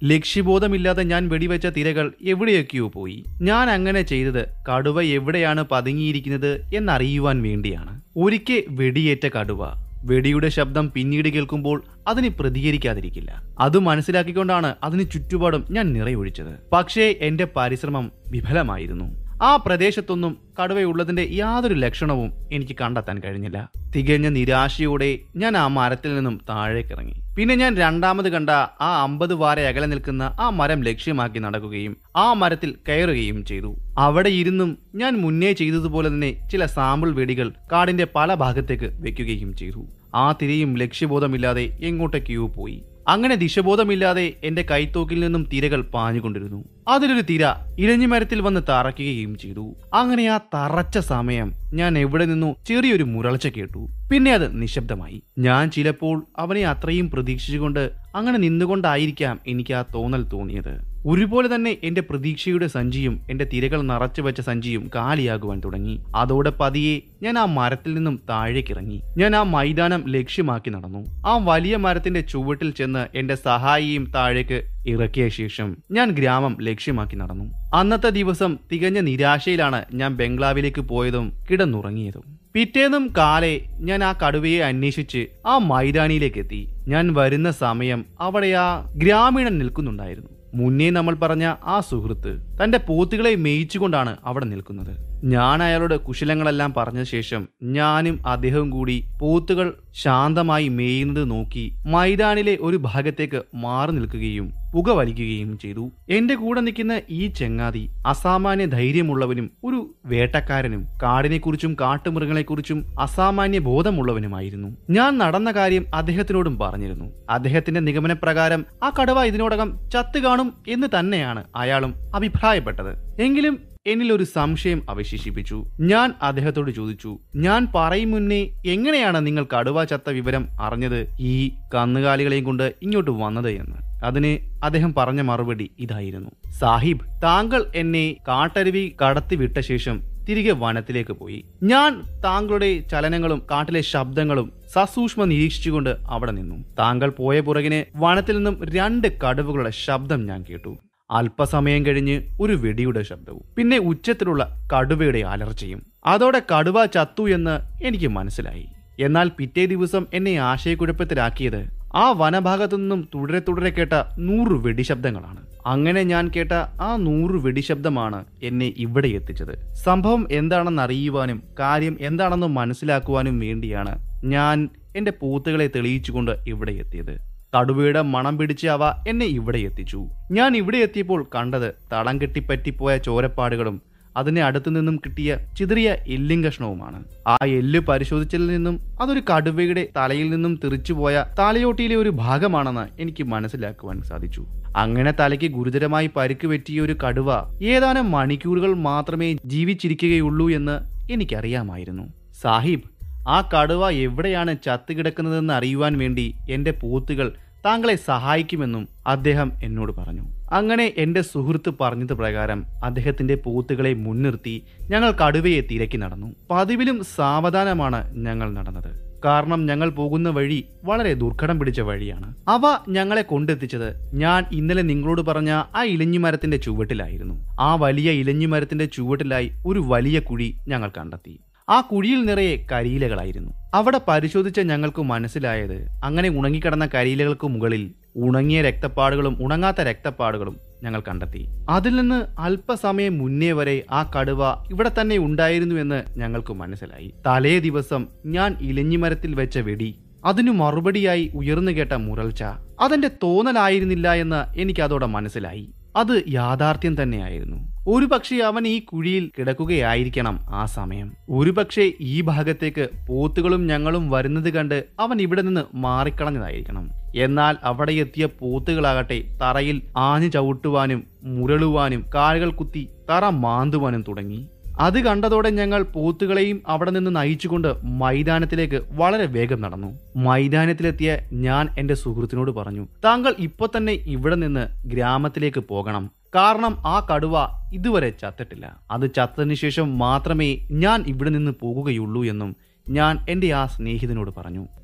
ലക്ഷ്യബോധമില്ലാതെ ഞാൻ വെടിവെച്ച തിരകൾ എവിടെയൊക്കെയോ പോയി ഞാൻ അങ്ങനെ ചെയ്തത് കടുവ എവിടെയാണ് പതുങ്ങിയിരിക്കുന്നത് എന്നറിയുവാൻ വേണ്ടിയാണ് ഒരിക്കൽ വെടിയേറ്റ കടുവ വെടിയുടെ ശബ്ദം പിന്നീട് കേൾക്കുമ്പോൾ അതിന് പ്രതികരിക്കാതിരിക്കില്ല അത് മനസ്സിലാക്കിക്കൊണ്ടാണ് അതിന് ചുറ്റുപാടും ഞാൻ നിറയൊഴിച്ചത് പക്ഷേ എന്റെ പരിശ്രമം വിഫലമായിരുന്നു ആ പ്രദേശത്തൊന്നും കടുവയുള്ളതിന്റെ യാതൊരു ലക്ഷണവും എനിക്ക് കണ്ടെത്താൻ കഴിഞ്ഞില്ല തികഞ്ഞ നിരാശയോടെ ഞാൻ ആ മരത്തിൽ നിന്നും താഴേക്കിറങ്ങി പിന്നെ ഞാൻ രണ്ടാമത് കണ്ട ആ അമ്പത് വാര അകലെ നിൽക്കുന്ന ആ മരം ലക്ഷ്യമാക്കി നടക്കുകയും ആ മരത്തിൽ കയറുകയും ചെയ്തു അവിടെ ഇരുന്നും ഞാൻ മുന്നേ ചെയ്തതുപോലെ തന്നെ ചില സാമ്പിൾ വെടികൾ കാടിന്റെ പല ഭാഗത്തേക്ക് വെക്കുകയും ചെയ്തു ആ തിരയും ലക്ഷ്യബോധമില്ലാതെ എങ്ങോട്ടൊക്കെയോ പോയി അങ്ങനെ ദിശബോധമില്ലാതെ എന്റെ കൈത്തോക്കിൽ നിന്നും തിരകൾ പാഞ്ഞുകൊണ്ടിരുന്നു അതിലൊരു തിര ഇഴഞ്ഞിമരത്തിൽ വന്ന് തറയ്ക്കുകയും ചെയ്തു അങ്ങനെ ആ തറച്ച സമയം ഞാൻ എവിടെ നിന്നു ചെറിയൊരു മുരൾച്ച കേട്ടു പിന്നെ അത് നിശബ്ദമായി ഞാൻ ചിലപ്പോൾ അവനെ അത്രയും പ്രതീക്ഷിച്ചുകൊണ്ട് അങ്ങനെ നിന്നുകൊണ്ടായിരിക്കാം എനിക്ക് ആ തോന്നൽ തോന്നിയത് ഒരുപോലെ തന്നെ എന്റെ പ്രതീക്ഷയുടെ സഞ്ചിയും എന്റെ തിരകൾ നിറച്ചു വെച്ച സഞ്ചിയും കാലിയാകുവാൻ തുടങ്ങി അതോടെ പതിയെ ഞാൻ ആ മരത്തിൽ നിന്നും താഴേക്കിറങ്ങി ഞാൻ ആ മൈതാനം ലക്ഷ്യമാക്കി നടന്നു ആ വലിയ മരത്തിന്റെ ചുവട്ടിൽ ചെന്ന് എന്റെ സഹായിയും താഴേക്ക് ഇറക്കിയ ശേഷം ഞാൻ ഗ്രാമം ലക്ഷ്യമാക്കി നടന്നു അന്നത്തെ ദിവസം തികഞ്ഞ നിരാശയിലാണ് ഞാൻ ബംഗ്ലാവിലേക്ക് പോയതും കിടന്നുറങ്ങിയതും പിറ്റേന്നും കാലെ ഞാൻ ആ കടുവയെ അന്വേഷിച്ച് ആ മൈതാനിയിലേക്ക് എത്തി ഞാൻ വരുന്ന സമയം അവിടെ ആ ഗ്രാമീണൻ നിൽക്കുന്നുണ്ടായിരുന്നു മുന്നേ നമ്മൾ പറഞ്ഞ ആ സുഹൃത്ത് തന്റെ പോത്തുകളെ മേയിച്ചുകൊണ്ടാണ് അവിടെ നിൽക്കുന്നത് ഞാൻ അയാളുടെ കുശലങ്ങളെല്ലാം പറഞ്ഞ ശേഷം ഞാനും അദ്ദേഹവും കൂടി പോത്തുകൾ ശാന്തമായി മേയുന്നത് നോക്കി മൈതാനിലെ ഒരു ഭാഗത്തേക്ക് മാറി നിൽക്കുകയും പുക വലിക്കുകയും ചെയ്തു എന്റെ കൂടെ നിൽക്കുന്ന ഈ ചെങ്ങാതി അസാമാന്യ ധൈര്യമുള്ളവനും ഒരു വേട്ടക്കാരനും കാടിനെക്കുറിച്ചും കാട്ടുമൃഗങ്ങളെക്കുറിച്ചും അസാമാന്യ ബോധമുള്ളവനുമായിരുന്നു ഞാൻ നടന്ന കാര്യം അദ്ദേഹത്തിനോടും പറഞ്ഞിരുന്നു അദ്ദേഹത്തിന്റെ നിഗമനപ്രകാരം ആ കടുവ ഇതിനോടകം ചത്തു കാണും എന്ന് തന്നെയാണ് അയാളും അഭിപ്രായപ്പെട്ടത് എങ്കിലും എന്നിൽ ഒരു സംശയം അവശേഷിപ്പിച്ചു ഞാൻ അദ്ദേഹത്തോട് ചോദിച്ചു ഞാൻ പറയും മുന്നേ എങ്ങനെയാണ് നിങ്ങൾ കടുവ ചത്ത വിവരം അറിഞ്ഞത് ഈ കന്നുകാലികളെയും കൊണ്ട് ഇങ്ങോട്ട് വന്നത് എന്ന് അതിന് അദ്ദേഹം പറഞ്ഞ മറുപടി ഇതായിരുന്നു സാഹിബ് താങ്കൾ എന്നെ കാട്ടരുവി കടത്തി വിട്ട ശേഷം തിരികെ വനത്തിലേക്ക് പോയി ഞാൻ താങ്കളുടെ ചലനങ്ങളും കാട്ടിലെ ശബ്ദങ്ങളും സസൂക്ഷ്മ നിരീക്ഷിച്ചുകൊണ്ട് അവിടെ നിന്നു താങ്കൾ പോയ പുറകിന് വനത്തിൽ നിന്നും രണ്ട് കടുവകളുടെ ശബ്ദം ഞാൻ കേട്ടു അല്പസമയം കഴിഞ്ഞ് ഒരു വെടിയുടെ ശബ്ദവും പിന്നെ ഉച്ചത്തിലുള്ള കടുവയുടെ അലർച്ചയും അതോടെ കടുവ ചത്തു എന്ന് എനിക്ക് മനസ്സിലായി എന്നാൽ പിറ്റേ ദിവസം എന്നെ ആശയക്കുഴപ്പത്തിലാക്കിയത് ആ വനഭാഗത്തു നിന്നും തുടരെ തുടരെ കേട്ട നൂറ് വെടിശബ്ദങ്ങളാണ് അങ്ങനെ ഞാൻ കേട്ട ആ നൂറ് വെടിശബ്ദമാണ് എന്നെ ഇവിടെ എത്തിച്ചത് സംഭവം എന്താണെന്ന് അറിയുവാനും കാര്യം എന്താണെന്ന് മനസ്സിലാക്കുവാനും വേണ്ടിയാണ് ഞാൻ എന്റെ പൂത്തുകളെ തെളിയിച്ചുകൊണ്ട് ഇവിടെ എത്തിയത് കടുവയുടെ മണം പിടിച്ച് അവ എന്നെ ഇവിടെ എത്തിച്ചു ഞാൻ ഇവിടെ എത്തിയപ്പോൾ കണ്ടത് തളം കെട്ടിപ്പറ്റിപ്പോയ ചോരപ്പാടുകളും അതിനെ അടുത്തു നിന്നും കിട്ടിയ ചിതറിയ എല്ലും കഷ്ണവുമാണ് ആ എല്ല് പരിശോധിച്ചതിൽ നിന്നും അതൊരു കടുവയുടെ തലയിൽ നിന്നും തെറിച്ചുപോയ തലയോട്ടിയിലെ ഒരു ഭാഗമാണെന്ന് എനിക്ക് മനസ്സിലാക്കുവാൻ സാധിച്ചു അങ്ങനെ തലയ്ക്ക് ഗുരുതരമായി പരിക്ക് പറ്റിയ ഒരു കടുവ ഏതാനും മണിക്കൂറുകൾ മാത്രമേ ജീവിച്ചിരിക്കുകയുള്ളൂ എന്ന് എനിക്കറിയാമായിരുന്നു സാഹിബ് ആ കടുവ എവിടെയാണ് ചത്തുകിടക്കുന്നതെന്ന് അറിയുവാൻ വേണ്ടി എന്റെ പൂത്തുകൾ താങ്കളെ സഹായിക്കുമെന്നും അദ്ദേഹം എന്നോട് പറഞ്ഞു അങ്ങനെ എന്റെ സുഹൃത്ത് പറഞ്ഞത് പ്രകാരം അദ്ദേഹത്തിന്റെ പൂത്തുകളെ മുൻനിർത്തി ഞങ്ങൾ കടുവയെ തിരക്കി നടന്നു പതിവിലും സാവധാനമാണ് ഞങ്ങൾ നടന്നത് കാരണം ഞങ്ങൾ പോകുന്ന വഴി വളരെ ദുർഘടം പിടിച്ച വഴിയാണ് അവ ഞങ്ങളെ കൊണ്ടെത്തിച്ചത് ഞാൻ ഇന്നലെ നിങ്ങളോട് പറഞ്ഞ ആ ഇലഞ്ഞിമരത്തിന്റെ ചുവട്ടിലായിരുന്നു ആ വലിയ ഇലഞ്ഞിമരത്തിന്റെ ചുവട്ടിലായി ഒരു വലിയ കുഴി ഞങ്ങൾ കണ്ടെത്തി ആ കുഴിയിൽ നിറയെ കരിയിലകളായിരുന്നു അവിടെ പരിശോധിച്ച ഞങ്ങൾക്ക് മനസ്സിലായത് അങ്ങനെ ഉണങ്ങിക്കിടന്ന കരിയിലകൾക്ക് മുകളിൽ ഉണങ്ങിയ രക്തപ്പാടുകളും ഉണങ്ങാത്ത രക്തപ്പാടുകളും ഞങ്ങൾ കണ്ടെത്തി അതിൽ നിന്ന് അല്പസമയം മുന്നേ വരെ ആ കടുവ ഇവിടെ തന്നെ ഉണ്ടായിരുന്നുവെന്ന് ഞങ്ങൾക്ക് മനസ്സിലായി തലേ ദിവസം ഞാൻ ഇലഞ്ഞിമരത്തിൽ വെച്ച വെടി അതിനു മറുപടിയായി ഉയർന്നു കേട്ട മുരൾച്ച അതെന്റെ തോന്നലായിരുന്നില്ല എന്ന് എനിക്ക് അതോടെ മനസ്സിലായി അത് യാഥാർത്ഥ്യം തന്നെയായിരുന്നു ഒരുപക്ഷെ അവൻ ഈ കുഴിയിൽ കിടക്കുകയായിരിക്കണം ആ സമയം ഒരുപക്ഷെ ഈ ഭാഗത്തേക്ക് പോത്തുകളും ഞങ്ങളും വരുന്നത് കണ്ട് അവൻ ഇവിടെ നിന്ന് മാറിക്കളഞ്ഞതായിരിക്കണം എന്നാൽ അവിടെ എത്തിയ പോത്തുകളാകട്ടെ തറയിൽ ആഞ്ഞു ചവിട്ടുവാനും മുരളുവാനും കാലുകൾ കുത്തി തറ മാന്തുവാനും തുടങ്ങി അത് കണ്ടതോടെ ഞങ്ങൾ പോത്തുകളെയും അവിടെ നിന്ന് നയിച്ചുകൊണ്ട് മൈതാനത്തിലേക്ക് വളരെ വേഗം നടന്നു മൈതാനത്തിലെത്തിയ ഞാൻ എന്റെ സുഹൃത്തിനോട് പറഞ്ഞു താങ്കൾ ഇപ്പൊ തന്നെ ഇവിടെ നിന്ന് ഗ്രാമത്തിലേക്ക് പോകണം കാരണം ആ കടുവ ഇതുവരെ ചത്തിട്ടില്ല അത് ചത്തതിനു ശേഷം മാത്രമേ ഞാൻ ഇവിടെ നിന്ന് പോകുകയുള്ളൂ എന്നും ഞാൻ എൻ്റെ ആ സ്നേഹിതനോട് പറഞ്ഞു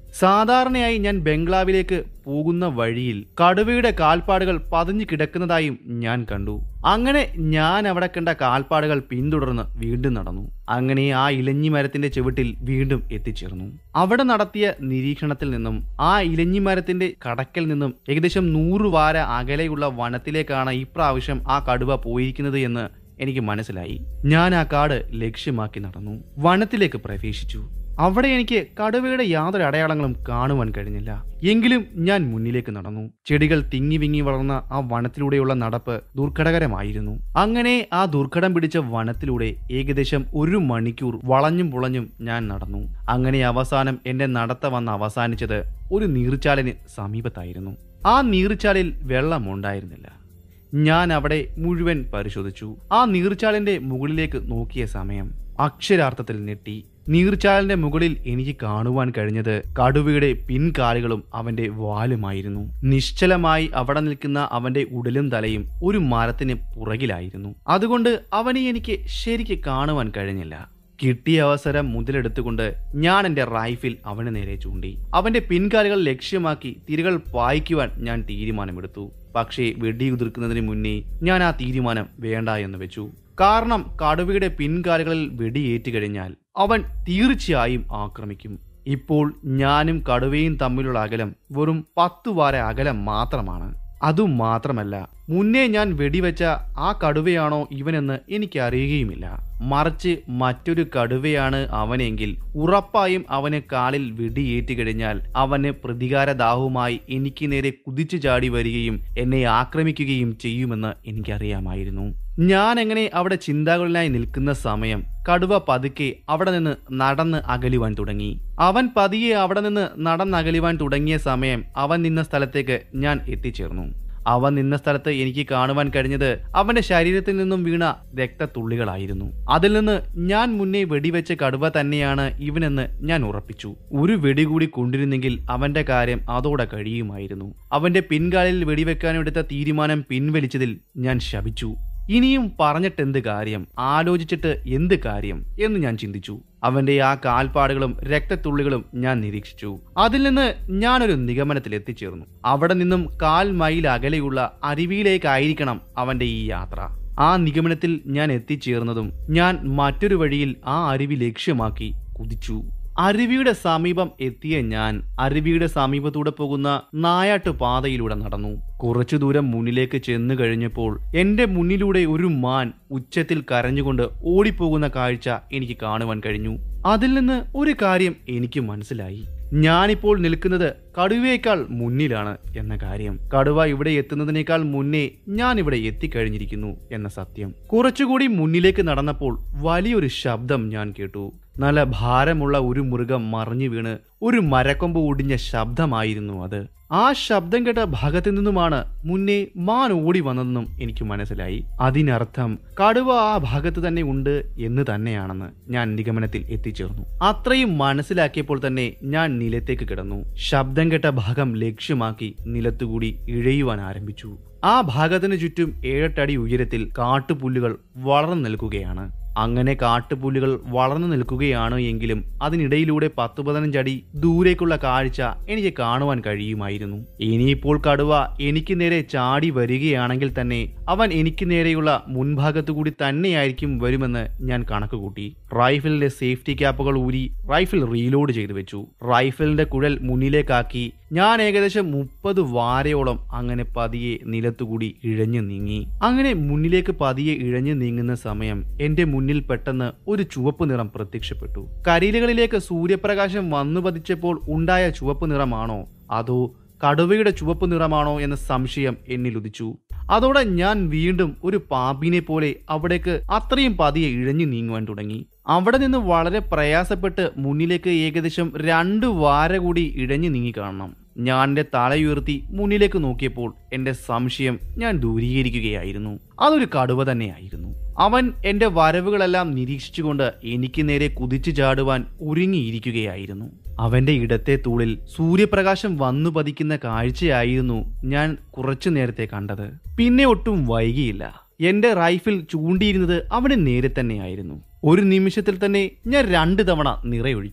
സാധാരണയായി ഞാൻ ബംഗ്ലാവിലേക്ക് പോകുന്ന വഴിയിൽ കടുവയുടെ കാൽപ്പാടുകൾ പതിഞ്ഞു കിടക്കുന്നതായും ഞാൻ കണ്ടു അങ്ങനെ ഞാൻ അവിടെ കണ്ട കാൽപ്പാടുകൾ പിന്തുടർന്ന് വീണ്ടും നടന്നു അങ്ങനെ ആ ഇലഞ്ഞി മരത്തിന്റെ ചുവട്ടിൽ വീണ്ടും എത്തിച്ചേർന്നു അവിടെ നടത്തിയ നിരീക്ഷണത്തിൽ നിന്നും ആ ഇലഞ്ഞി മരത്തിന്റെ കടക്കൽ നിന്നും ഏകദേശം നൂറ് വാര അകലെയുള്ള വനത്തിലേക്കാണ് ഇപ്രാവശ്യം ആ കടുവ പോയിരിക്കുന്നത് എന്ന് എനിക്ക് മനസ്സിലായി ഞാൻ ആ കാട് ലക്ഷ്യമാക്കി നടന്നു വനത്തിലേക്ക് പ്രവേശിച്ചു അവിടെ എനിക്ക് കടുവയുടെ യാതൊരു അടയാളങ്ങളും കാണുവാൻ കഴിഞ്ഞില്ല എങ്കിലും ഞാൻ മുന്നിലേക്ക് നടന്നു ചെടികൾ തിങ്ങി വിങ്ങി വളർന്ന ആ വനത്തിലൂടെയുള്ള നടപ്പ് ദുർഘടകരമായിരുന്നു അങ്ങനെ ആ ദുർഘടം പിടിച്ച വനത്തിലൂടെ ഏകദേശം ഒരു മണിക്കൂർ വളഞ്ഞും പുളഞ്ഞും ഞാൻ നടന്നു അങ്ങനെ അവസാനം എന്റെ നടത്ത വന്ന് അവസാനിച്ചത് ഒരു നീർച്ചാലിന് സമീപത്തായിരുന്നു ആ നീർച്ചാലിൽ വെള്ളമുണ്ടായിരുന്നില്ല ഞാൻ അവിടെ മുഴുവൻ പരിശോധിച്ചു ആ നീർച്ചാലിന്റെ മുകളിലേക്ക് നോക്കിയ സമയം അക്ഷരാർത്ഥത്തിൽ ഞെട്ടി നീർച്ചാലിന്റെ മുകളിൽ എനിക്ക് കാണുവാൻ കഴിഞ്ഞത് കടുവയുടെ പിൻകാലുകളും അവന്റെ വാലുമായിരുന്നു നിശ്ചലമായി അവിടെ നിൽക്കുന്ന അവന്റെ ഉടലും തലയും ഒരു മരത്തിന് പുറകിലായിരുന്നു അതുകൊണ്ട് അവനെ എനിക്ക് ശരിക്ക് കാണുവാൻ കഴിഞ്ഞില്ല കിട്ടിയ അവസരം മുതലെടുത്തുകൊണ്ട് ഞാൻ എന്റെ റൈഫിൽ അവന് നേരെ ചൂണ്ടി അവന്റെ പിൻകാലുകൾ ലക്ഷ്യമാക്കി തിരകൾ പായിക്കുവാൻ ഞാൻ തീരുമാനമെടുത്തു പക്ഷേ വെടിയുതിർക്കുന്നതിന് മുന്നേ ഞാൻ ആ തീരുമാനം വേണ്ട എന്ന് വെച്ചു കാരണം കടുവയുടെ പിൻകാലുകളിൽ വെടിയേറ്റ് കഴിഞ്ഞാൽ അവൻ തീർച്ചയായും ആക്രമിക്കും ഇപ്പോൾ ഞാനും കടുവയും തമ്മിലുള്ള അകലം വെറും പത്തു വാര അകലം മാത്രമാണ് അതും മാത്രമല്ല മുന്നേ ഞാൻ വെടിവെച്ച ആ കടുവയാണോ ഇവനെന്ന് എനിക്ക് അറിയുകയുമില്ല മറിച്ച് മറ്റൊരു കടുവയാണ് അവനെങ്കിൽ ഉറപ്പായും അവന് കാലിൽ വെടിയേറ്റ് കഴിഞ്ഞാൽ അവന് പ്രതികാരദാഹവുമായി എനിക്ക് നേരെ കുതിച്ചു ചാടി വരികയും എന്നെ ആക്രമിക്കുകയും ചെയ്യുമെന്ന് എനിക്കറിയാമായിരുന്നു ഞാൻ എങ്ങനെ അവിടെ ചിന്താകുലനായി നിൽക്കുന്ന സമയം കടുവ പതുക്കെ അവിടെ നിന്ന് നടന്ന് അകലുവാൻ തുടങ്ങി അവൻ പതിയെ അവിടെ നിന്ന് നടന്നകലുവാൻ തുടങ്ങിയ സമയം അവൻ നിന്ന സ്ഥലത്തേക്ക് ഞാൻ എത്തിച്ചേർന്നു അവൻ നിന്ന സ്ഥലത്ത് എനിക്ക് കാണുവാൻ കഴിഞ്ഞത് അവന്റെ ശരീരത്തിൽ നിന്നും വീണ രക്തത്തുള്ളികളായിരുന്നു അതിൽ നിന്ന് ഞാൻ മുന്നേ വെടിവെച്ച കടുവ തന്നെയാണ് ഇവനെന്ന് ഞാൻ ഉറപ്പിച്ചു ഒരു വെടി കൂടി കൊണ്ടിരുന്നെങ്കിൽ അവന്റെ കാര്യം അതോടെ കഴിയുമായിരുന്നു അവന്റെ പിൻകാലിൽ വെടിവെക്കാനെടുത്ത തീരുമാനം പിൻവലിച്ചതിൽ ഞാൻ ശപിച്ചു ഇനിയും പറഞ്ഞിട്ട് എന്ത് കാര്യം ആലോചിച്ചിട്ട് എന്ത് കാര്യം എന്ന് ഞാൻ ചിന്തിച്ചു അവന്റെ ആ കാൽപ്പാടുകളും രക്തത്തുള്ളികളും ഞാൻ നിരീക്ഷിച്ചു അതിൽ നിന്ന് ഞാനൊരു നിഗമനത്തിൽ എത്തിച്ചേർന്നു അവിടെ നിന്നും കാൽ മൈൽ അകലെയുള്ള അരുവിയിലേക്കായിരിക്കണം അവന്റെ ഈ യാത്ര ആ നിഗമനത്തിൽ ഞാൻ എത്തിച്ചേർന്നതും ഞാൻ മറ്റൊരു വഴിയിൽ ആ അരുവി ലക്ഷ്യമാക്കി കുതിച്ചു അരുവിയുടെ സമീപം എത്തിയ ഞാൻ അരുവിയുടെ സമീപത്തൂടെ പോകുന്ന നായാട്ടു പാതയിലൂടെ നടന്നു കുറച്ചു ദൂരം മുന്നിലേക്ക് ചെന്നു കഴിഞ്ഞപ്പോൾ എന്റെ മുന്നിലൂടെ ഒരു മാൻ ഉച്ചത്തിൽ കരഞ്ഞുകൊണ്ട് ഓടിപ്പോകുന്ന കാഴ്ച എനിക്ക് കാണുവാൻ കഴിഞ്ഞു അതിൽ നിന്ന് ഒരു കാര്യം എനിക്ക് മനസ്സിലായി ഞാനിപ്പോൾ നിൽക്കുന്നത് കടുവയേക്കാൾ മുന്നിലാണ് എന്ന കാര്യം കടുവ ഇവിടെ എത്തുന്നതിനേക്കാൾ മുന്നേ ഞാൻ ഇവിടെ എത്തിക്കഴിഞ്ഞിരിക്കുന്നു എന്ന സത്യം കുറച്ചുകൂടി മുന്നിലേക്ക് നടന്നപ്പോൾ വലിയൊരു ശബ്ദം ഞാൻ കേട്ടു നല്ല ഭാരമുള്ള ഒരു മൃഗം മറിഞ്ഞു വീണ് ഒരു മരക്കൊമ്പ് ഒടിഞ്ഞ ശബ്ദമായിരുന്നു അത് ആ ശബ്ദം കേട്ട ഭാഗത്തു നിന്നുമാണ് മുന്നേ മാൻ ഓടി വന്നതെന്നും എനിക്ക് മനസ്സിലായി അതിനർത്ഥം കടുവ ആ ഭാഗത്ത് തന്നെ ഉണ്ട് എന്ന് തന്നെയാണെന്ന് ഞാൻ നിഗമനത്തിൽ എത്തിച്ചേർന്നു അത്രയും മനസ്സിലാക്കിയപ്പോൾ തന്നെ ഞാൻ നിലത്തേക്ക് കിടന്നു ശബ്ദം കേട്ട ഭാഗം ലക്ഷ്യമാക്കി നിലത്തുകൂടി ഇഴയുവാൻ ആരംഭിച്ചു ആ ഭാഗത്തിന് ചുറ്റും ഏഴെട്ടടി ഉയരത്തിൽ കാട്ടുപുല്ലുകൾ വളർന്നു നിൽക്കുകയാണ് അങ്ങനെ കാട്ടുപുല്ലുകൾ വളർന്നു നിൽക്കുകയാണ് എങ്കിലും അതിനിടയിലൂടെ പത്ത് പതിനഞ്ചടി ദൂരേക്കുള്ള കാഴ്ച എനിക്ക് കാണുവാൻ കഴിയുമായിരുന്നു ഇനിയിപ്പോൾ കടുവ എനിക്ക് നേരെ ചാടി വരികയാണെങ്കിൽ തന്നെ അവൻ എനിക്ക് നേരെയുള്ള മുൻഭാഗത്തു കൂടി തന്നെയായിരിക്കും വരുമെന്ന് ഞാൻ കണക്കുകൂട്ടി റൈഫിളിന്റെ സേഫ്റ്റി ക്യാപ്പുകൾ ഊരി റൈഫിൾ റീലോഡ് ചെയ്തു വെച്ചു റൈഫിളിന്റെ കുഴൽ മുന്നിലേക്കാക്കി ഞാൻ ഏകദേശം മുപ്പത് വാരയോളം അങ്ങനെ പതിയെ നിലത്തുകൂടി ഇഴഞ്ഞു നീങ്ങി അങ്ങനെ മുന്നിലേക്ക് പതിയെ ഇഴഞ്ഞു നീങ്ങുന്ന സമയം എന്റെ മുന്നിൽ പെട്ടെന്ന് ഒരു ചുവപ്പ് നിറം പ്രത്യക്ഷപ്പെട്ടു കരിയിലകളിലേക്ക് സൂര്യപ്രകാശം വന്നു പതിച്ചപ്പോൾ ഉണ്ടായ ചുവപ്പ് നിറമാണോ അതോ കടുവയുടെ ചുവപ്പ് നിറമാണോ എന്ന സംശയം എന്നിൽ ഉദിച്ചു അതോടെ ഞാൻ വീണ്ടും ഒരു പാമ്പിനെ പോലെ അവിടേക്ക് അത്രയും പതിയെ ഇഴഞ്ഞു നീങ്ങുവാൻ തുടങ്ങി അവിടെ നിന്ന് വളരെ പ്രയാസപ്പെട്ട് മുന്നിലേക്ക് ഏകദേശം രണ്ട് വാര കൂടി ഇഴഞ്ഞു നീങ്ങി കാണണം ഞാൻ എൻ്റെ തലയുയർത്തി മുന്നിലേക്ക് നോക്കിയപ്പോൾ എൻ്റെ സംശയം ഞാൻ ദൂരീകരിക്കുകയായിരുന്നു അതൊരു കടുവ തന്നെയായിരുന്നു അവൻ എൻ്റെ വരവുകളെല്ലാം നിരീക്ഷിച്ചുകൊണ്ട് എനിക്ക് നേരെ കുതിച്ചു ചാടുവാൻ ഒരുങ്ങിയിരിക്കുകയായിരുന്നു അവന്റെ ഇടത്തെ തൂളിൽ സൂര്യപ്രകാശം വന്നു പതിക്കുന്ന കാഴ്ചയായിരുന്നു ഞാൻ കുറച്ചു നേരത്തെ കണ്ടത് പിന്നെ ഒട്ടും വൈകിയില്ല എന്റെ റൈഫിൽ ചൂണ്ടിയിരുന്നത് അവന് നേരെ തന്നെയായിരുന്നു ഒരു നിമിഷത്തിൽ തന്നെ ഞാൻ രണ്ട് തവണ നിറയൊഴിച്ചു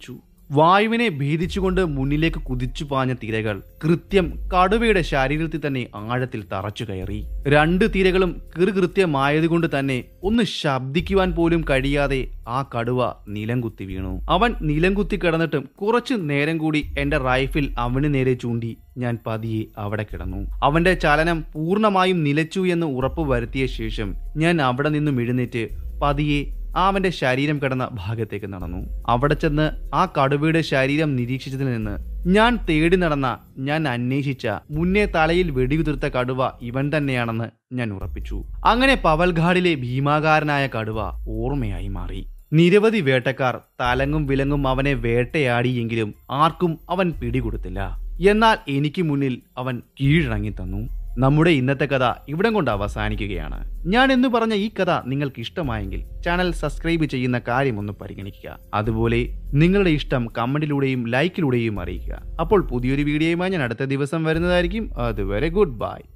വായുവിനെ ഭേദിച്ചുകൊണ്ട് മുന്നിലേക്ക് കുതിച്ചു പാഞ്ഞ തിരകൾ കൃത്യം കടുവയുടെ ശരീരത്തിൽ തന്നെ ആഴത്തിൽ തറച്ചു കയറി രണ്ട് തിരകളും കൃകൃത്യമായതുകൊണ്ട് തന്നെ ഒന്ന് ശബ്ദിക്കുവാൻ പോലും കഴിയാതെ ആ കടുവ നിലം കുത്തി വീണു അവൻ നിലം കുത്തി കിടന്നിട്ടും കുറച്ചു നേരം കൂടി എന്റെ റൈഫിൽ അവന് നേരെ ചൂണ്ടി ഞാൻ പതിയെ അവിടെ കിടന്നു അവന്റെ ചലനം പൂർണ്ണമായും നിലച്ചു എന്ന് ഉറപ്പു വരുത്തിയ ശേഷം ഞാൻ അവിടെ നിന്നും എഴുന്നേറ്റ് പതിയെ ആ അവന്റെ ശരീരം കിടന്ന ഭാഗത്തേക്ക് നടന്നു അവിടെ ചെന്ന് ആ കടുവയുടെ ശരീരം നിരീക്ഷിച്ചതിൽ നിന്ന് ഞാൻ തേടി നടന്ന ഞാൻ അന്വേഷിച്ച മുന്നേ തലയിൽ വെടിയുതിർത്ത കടുവ ഇവൻ തന്നെയാണെന്ന് ഞാൻ ഉറപ്പിച്ചു അങ്ങനെ പവൽഘാടിലെ ഭീമാകാരനായ കടുവ ഓർമ്മയായി മാറി നിരവധി വേട്ടക്കാർ തലങ്ങും വിലങ്ങും അവനെ വേട്ടയാടിയെങ്കിലും ആർക്കും അവൻ പിടികൊടുത്തില്ല എന്നാൽ എനിക്ക് മുന്നിൽ അവൻ കീഴടങ്ങി തന്നു നമ്മുടെ ഇന്നത്തെ കഥ ഇവിടം കൊണ്ട് അവസാനിക്കുകയാണ് ഞാൻ എന്ന് പറഞ്ഞ ഈ കഥ നിങ്ങൾക്ക് ഇഷ്ടമായെങ്കിൽ ചാനൽ സബ്സ്ക്രൈബ് ചെയ്യുന്ന കാര്യം ഒന്ന് പരിഗണിക്കുക അതുപോലെ നിങ്ങളുടെ ഇഷ്ടം കമന്റിലൂടെയും ലൈക്കിലൂടെയും അറിയിക്കുക അപ്പോൾ പുതിയൊരു വീഡിയോയുമായി ഞാൻ അടുത്ത ദിവസം വരുന്നതായിരിക്കും അതുവരെ ഗുഡ് ബൈ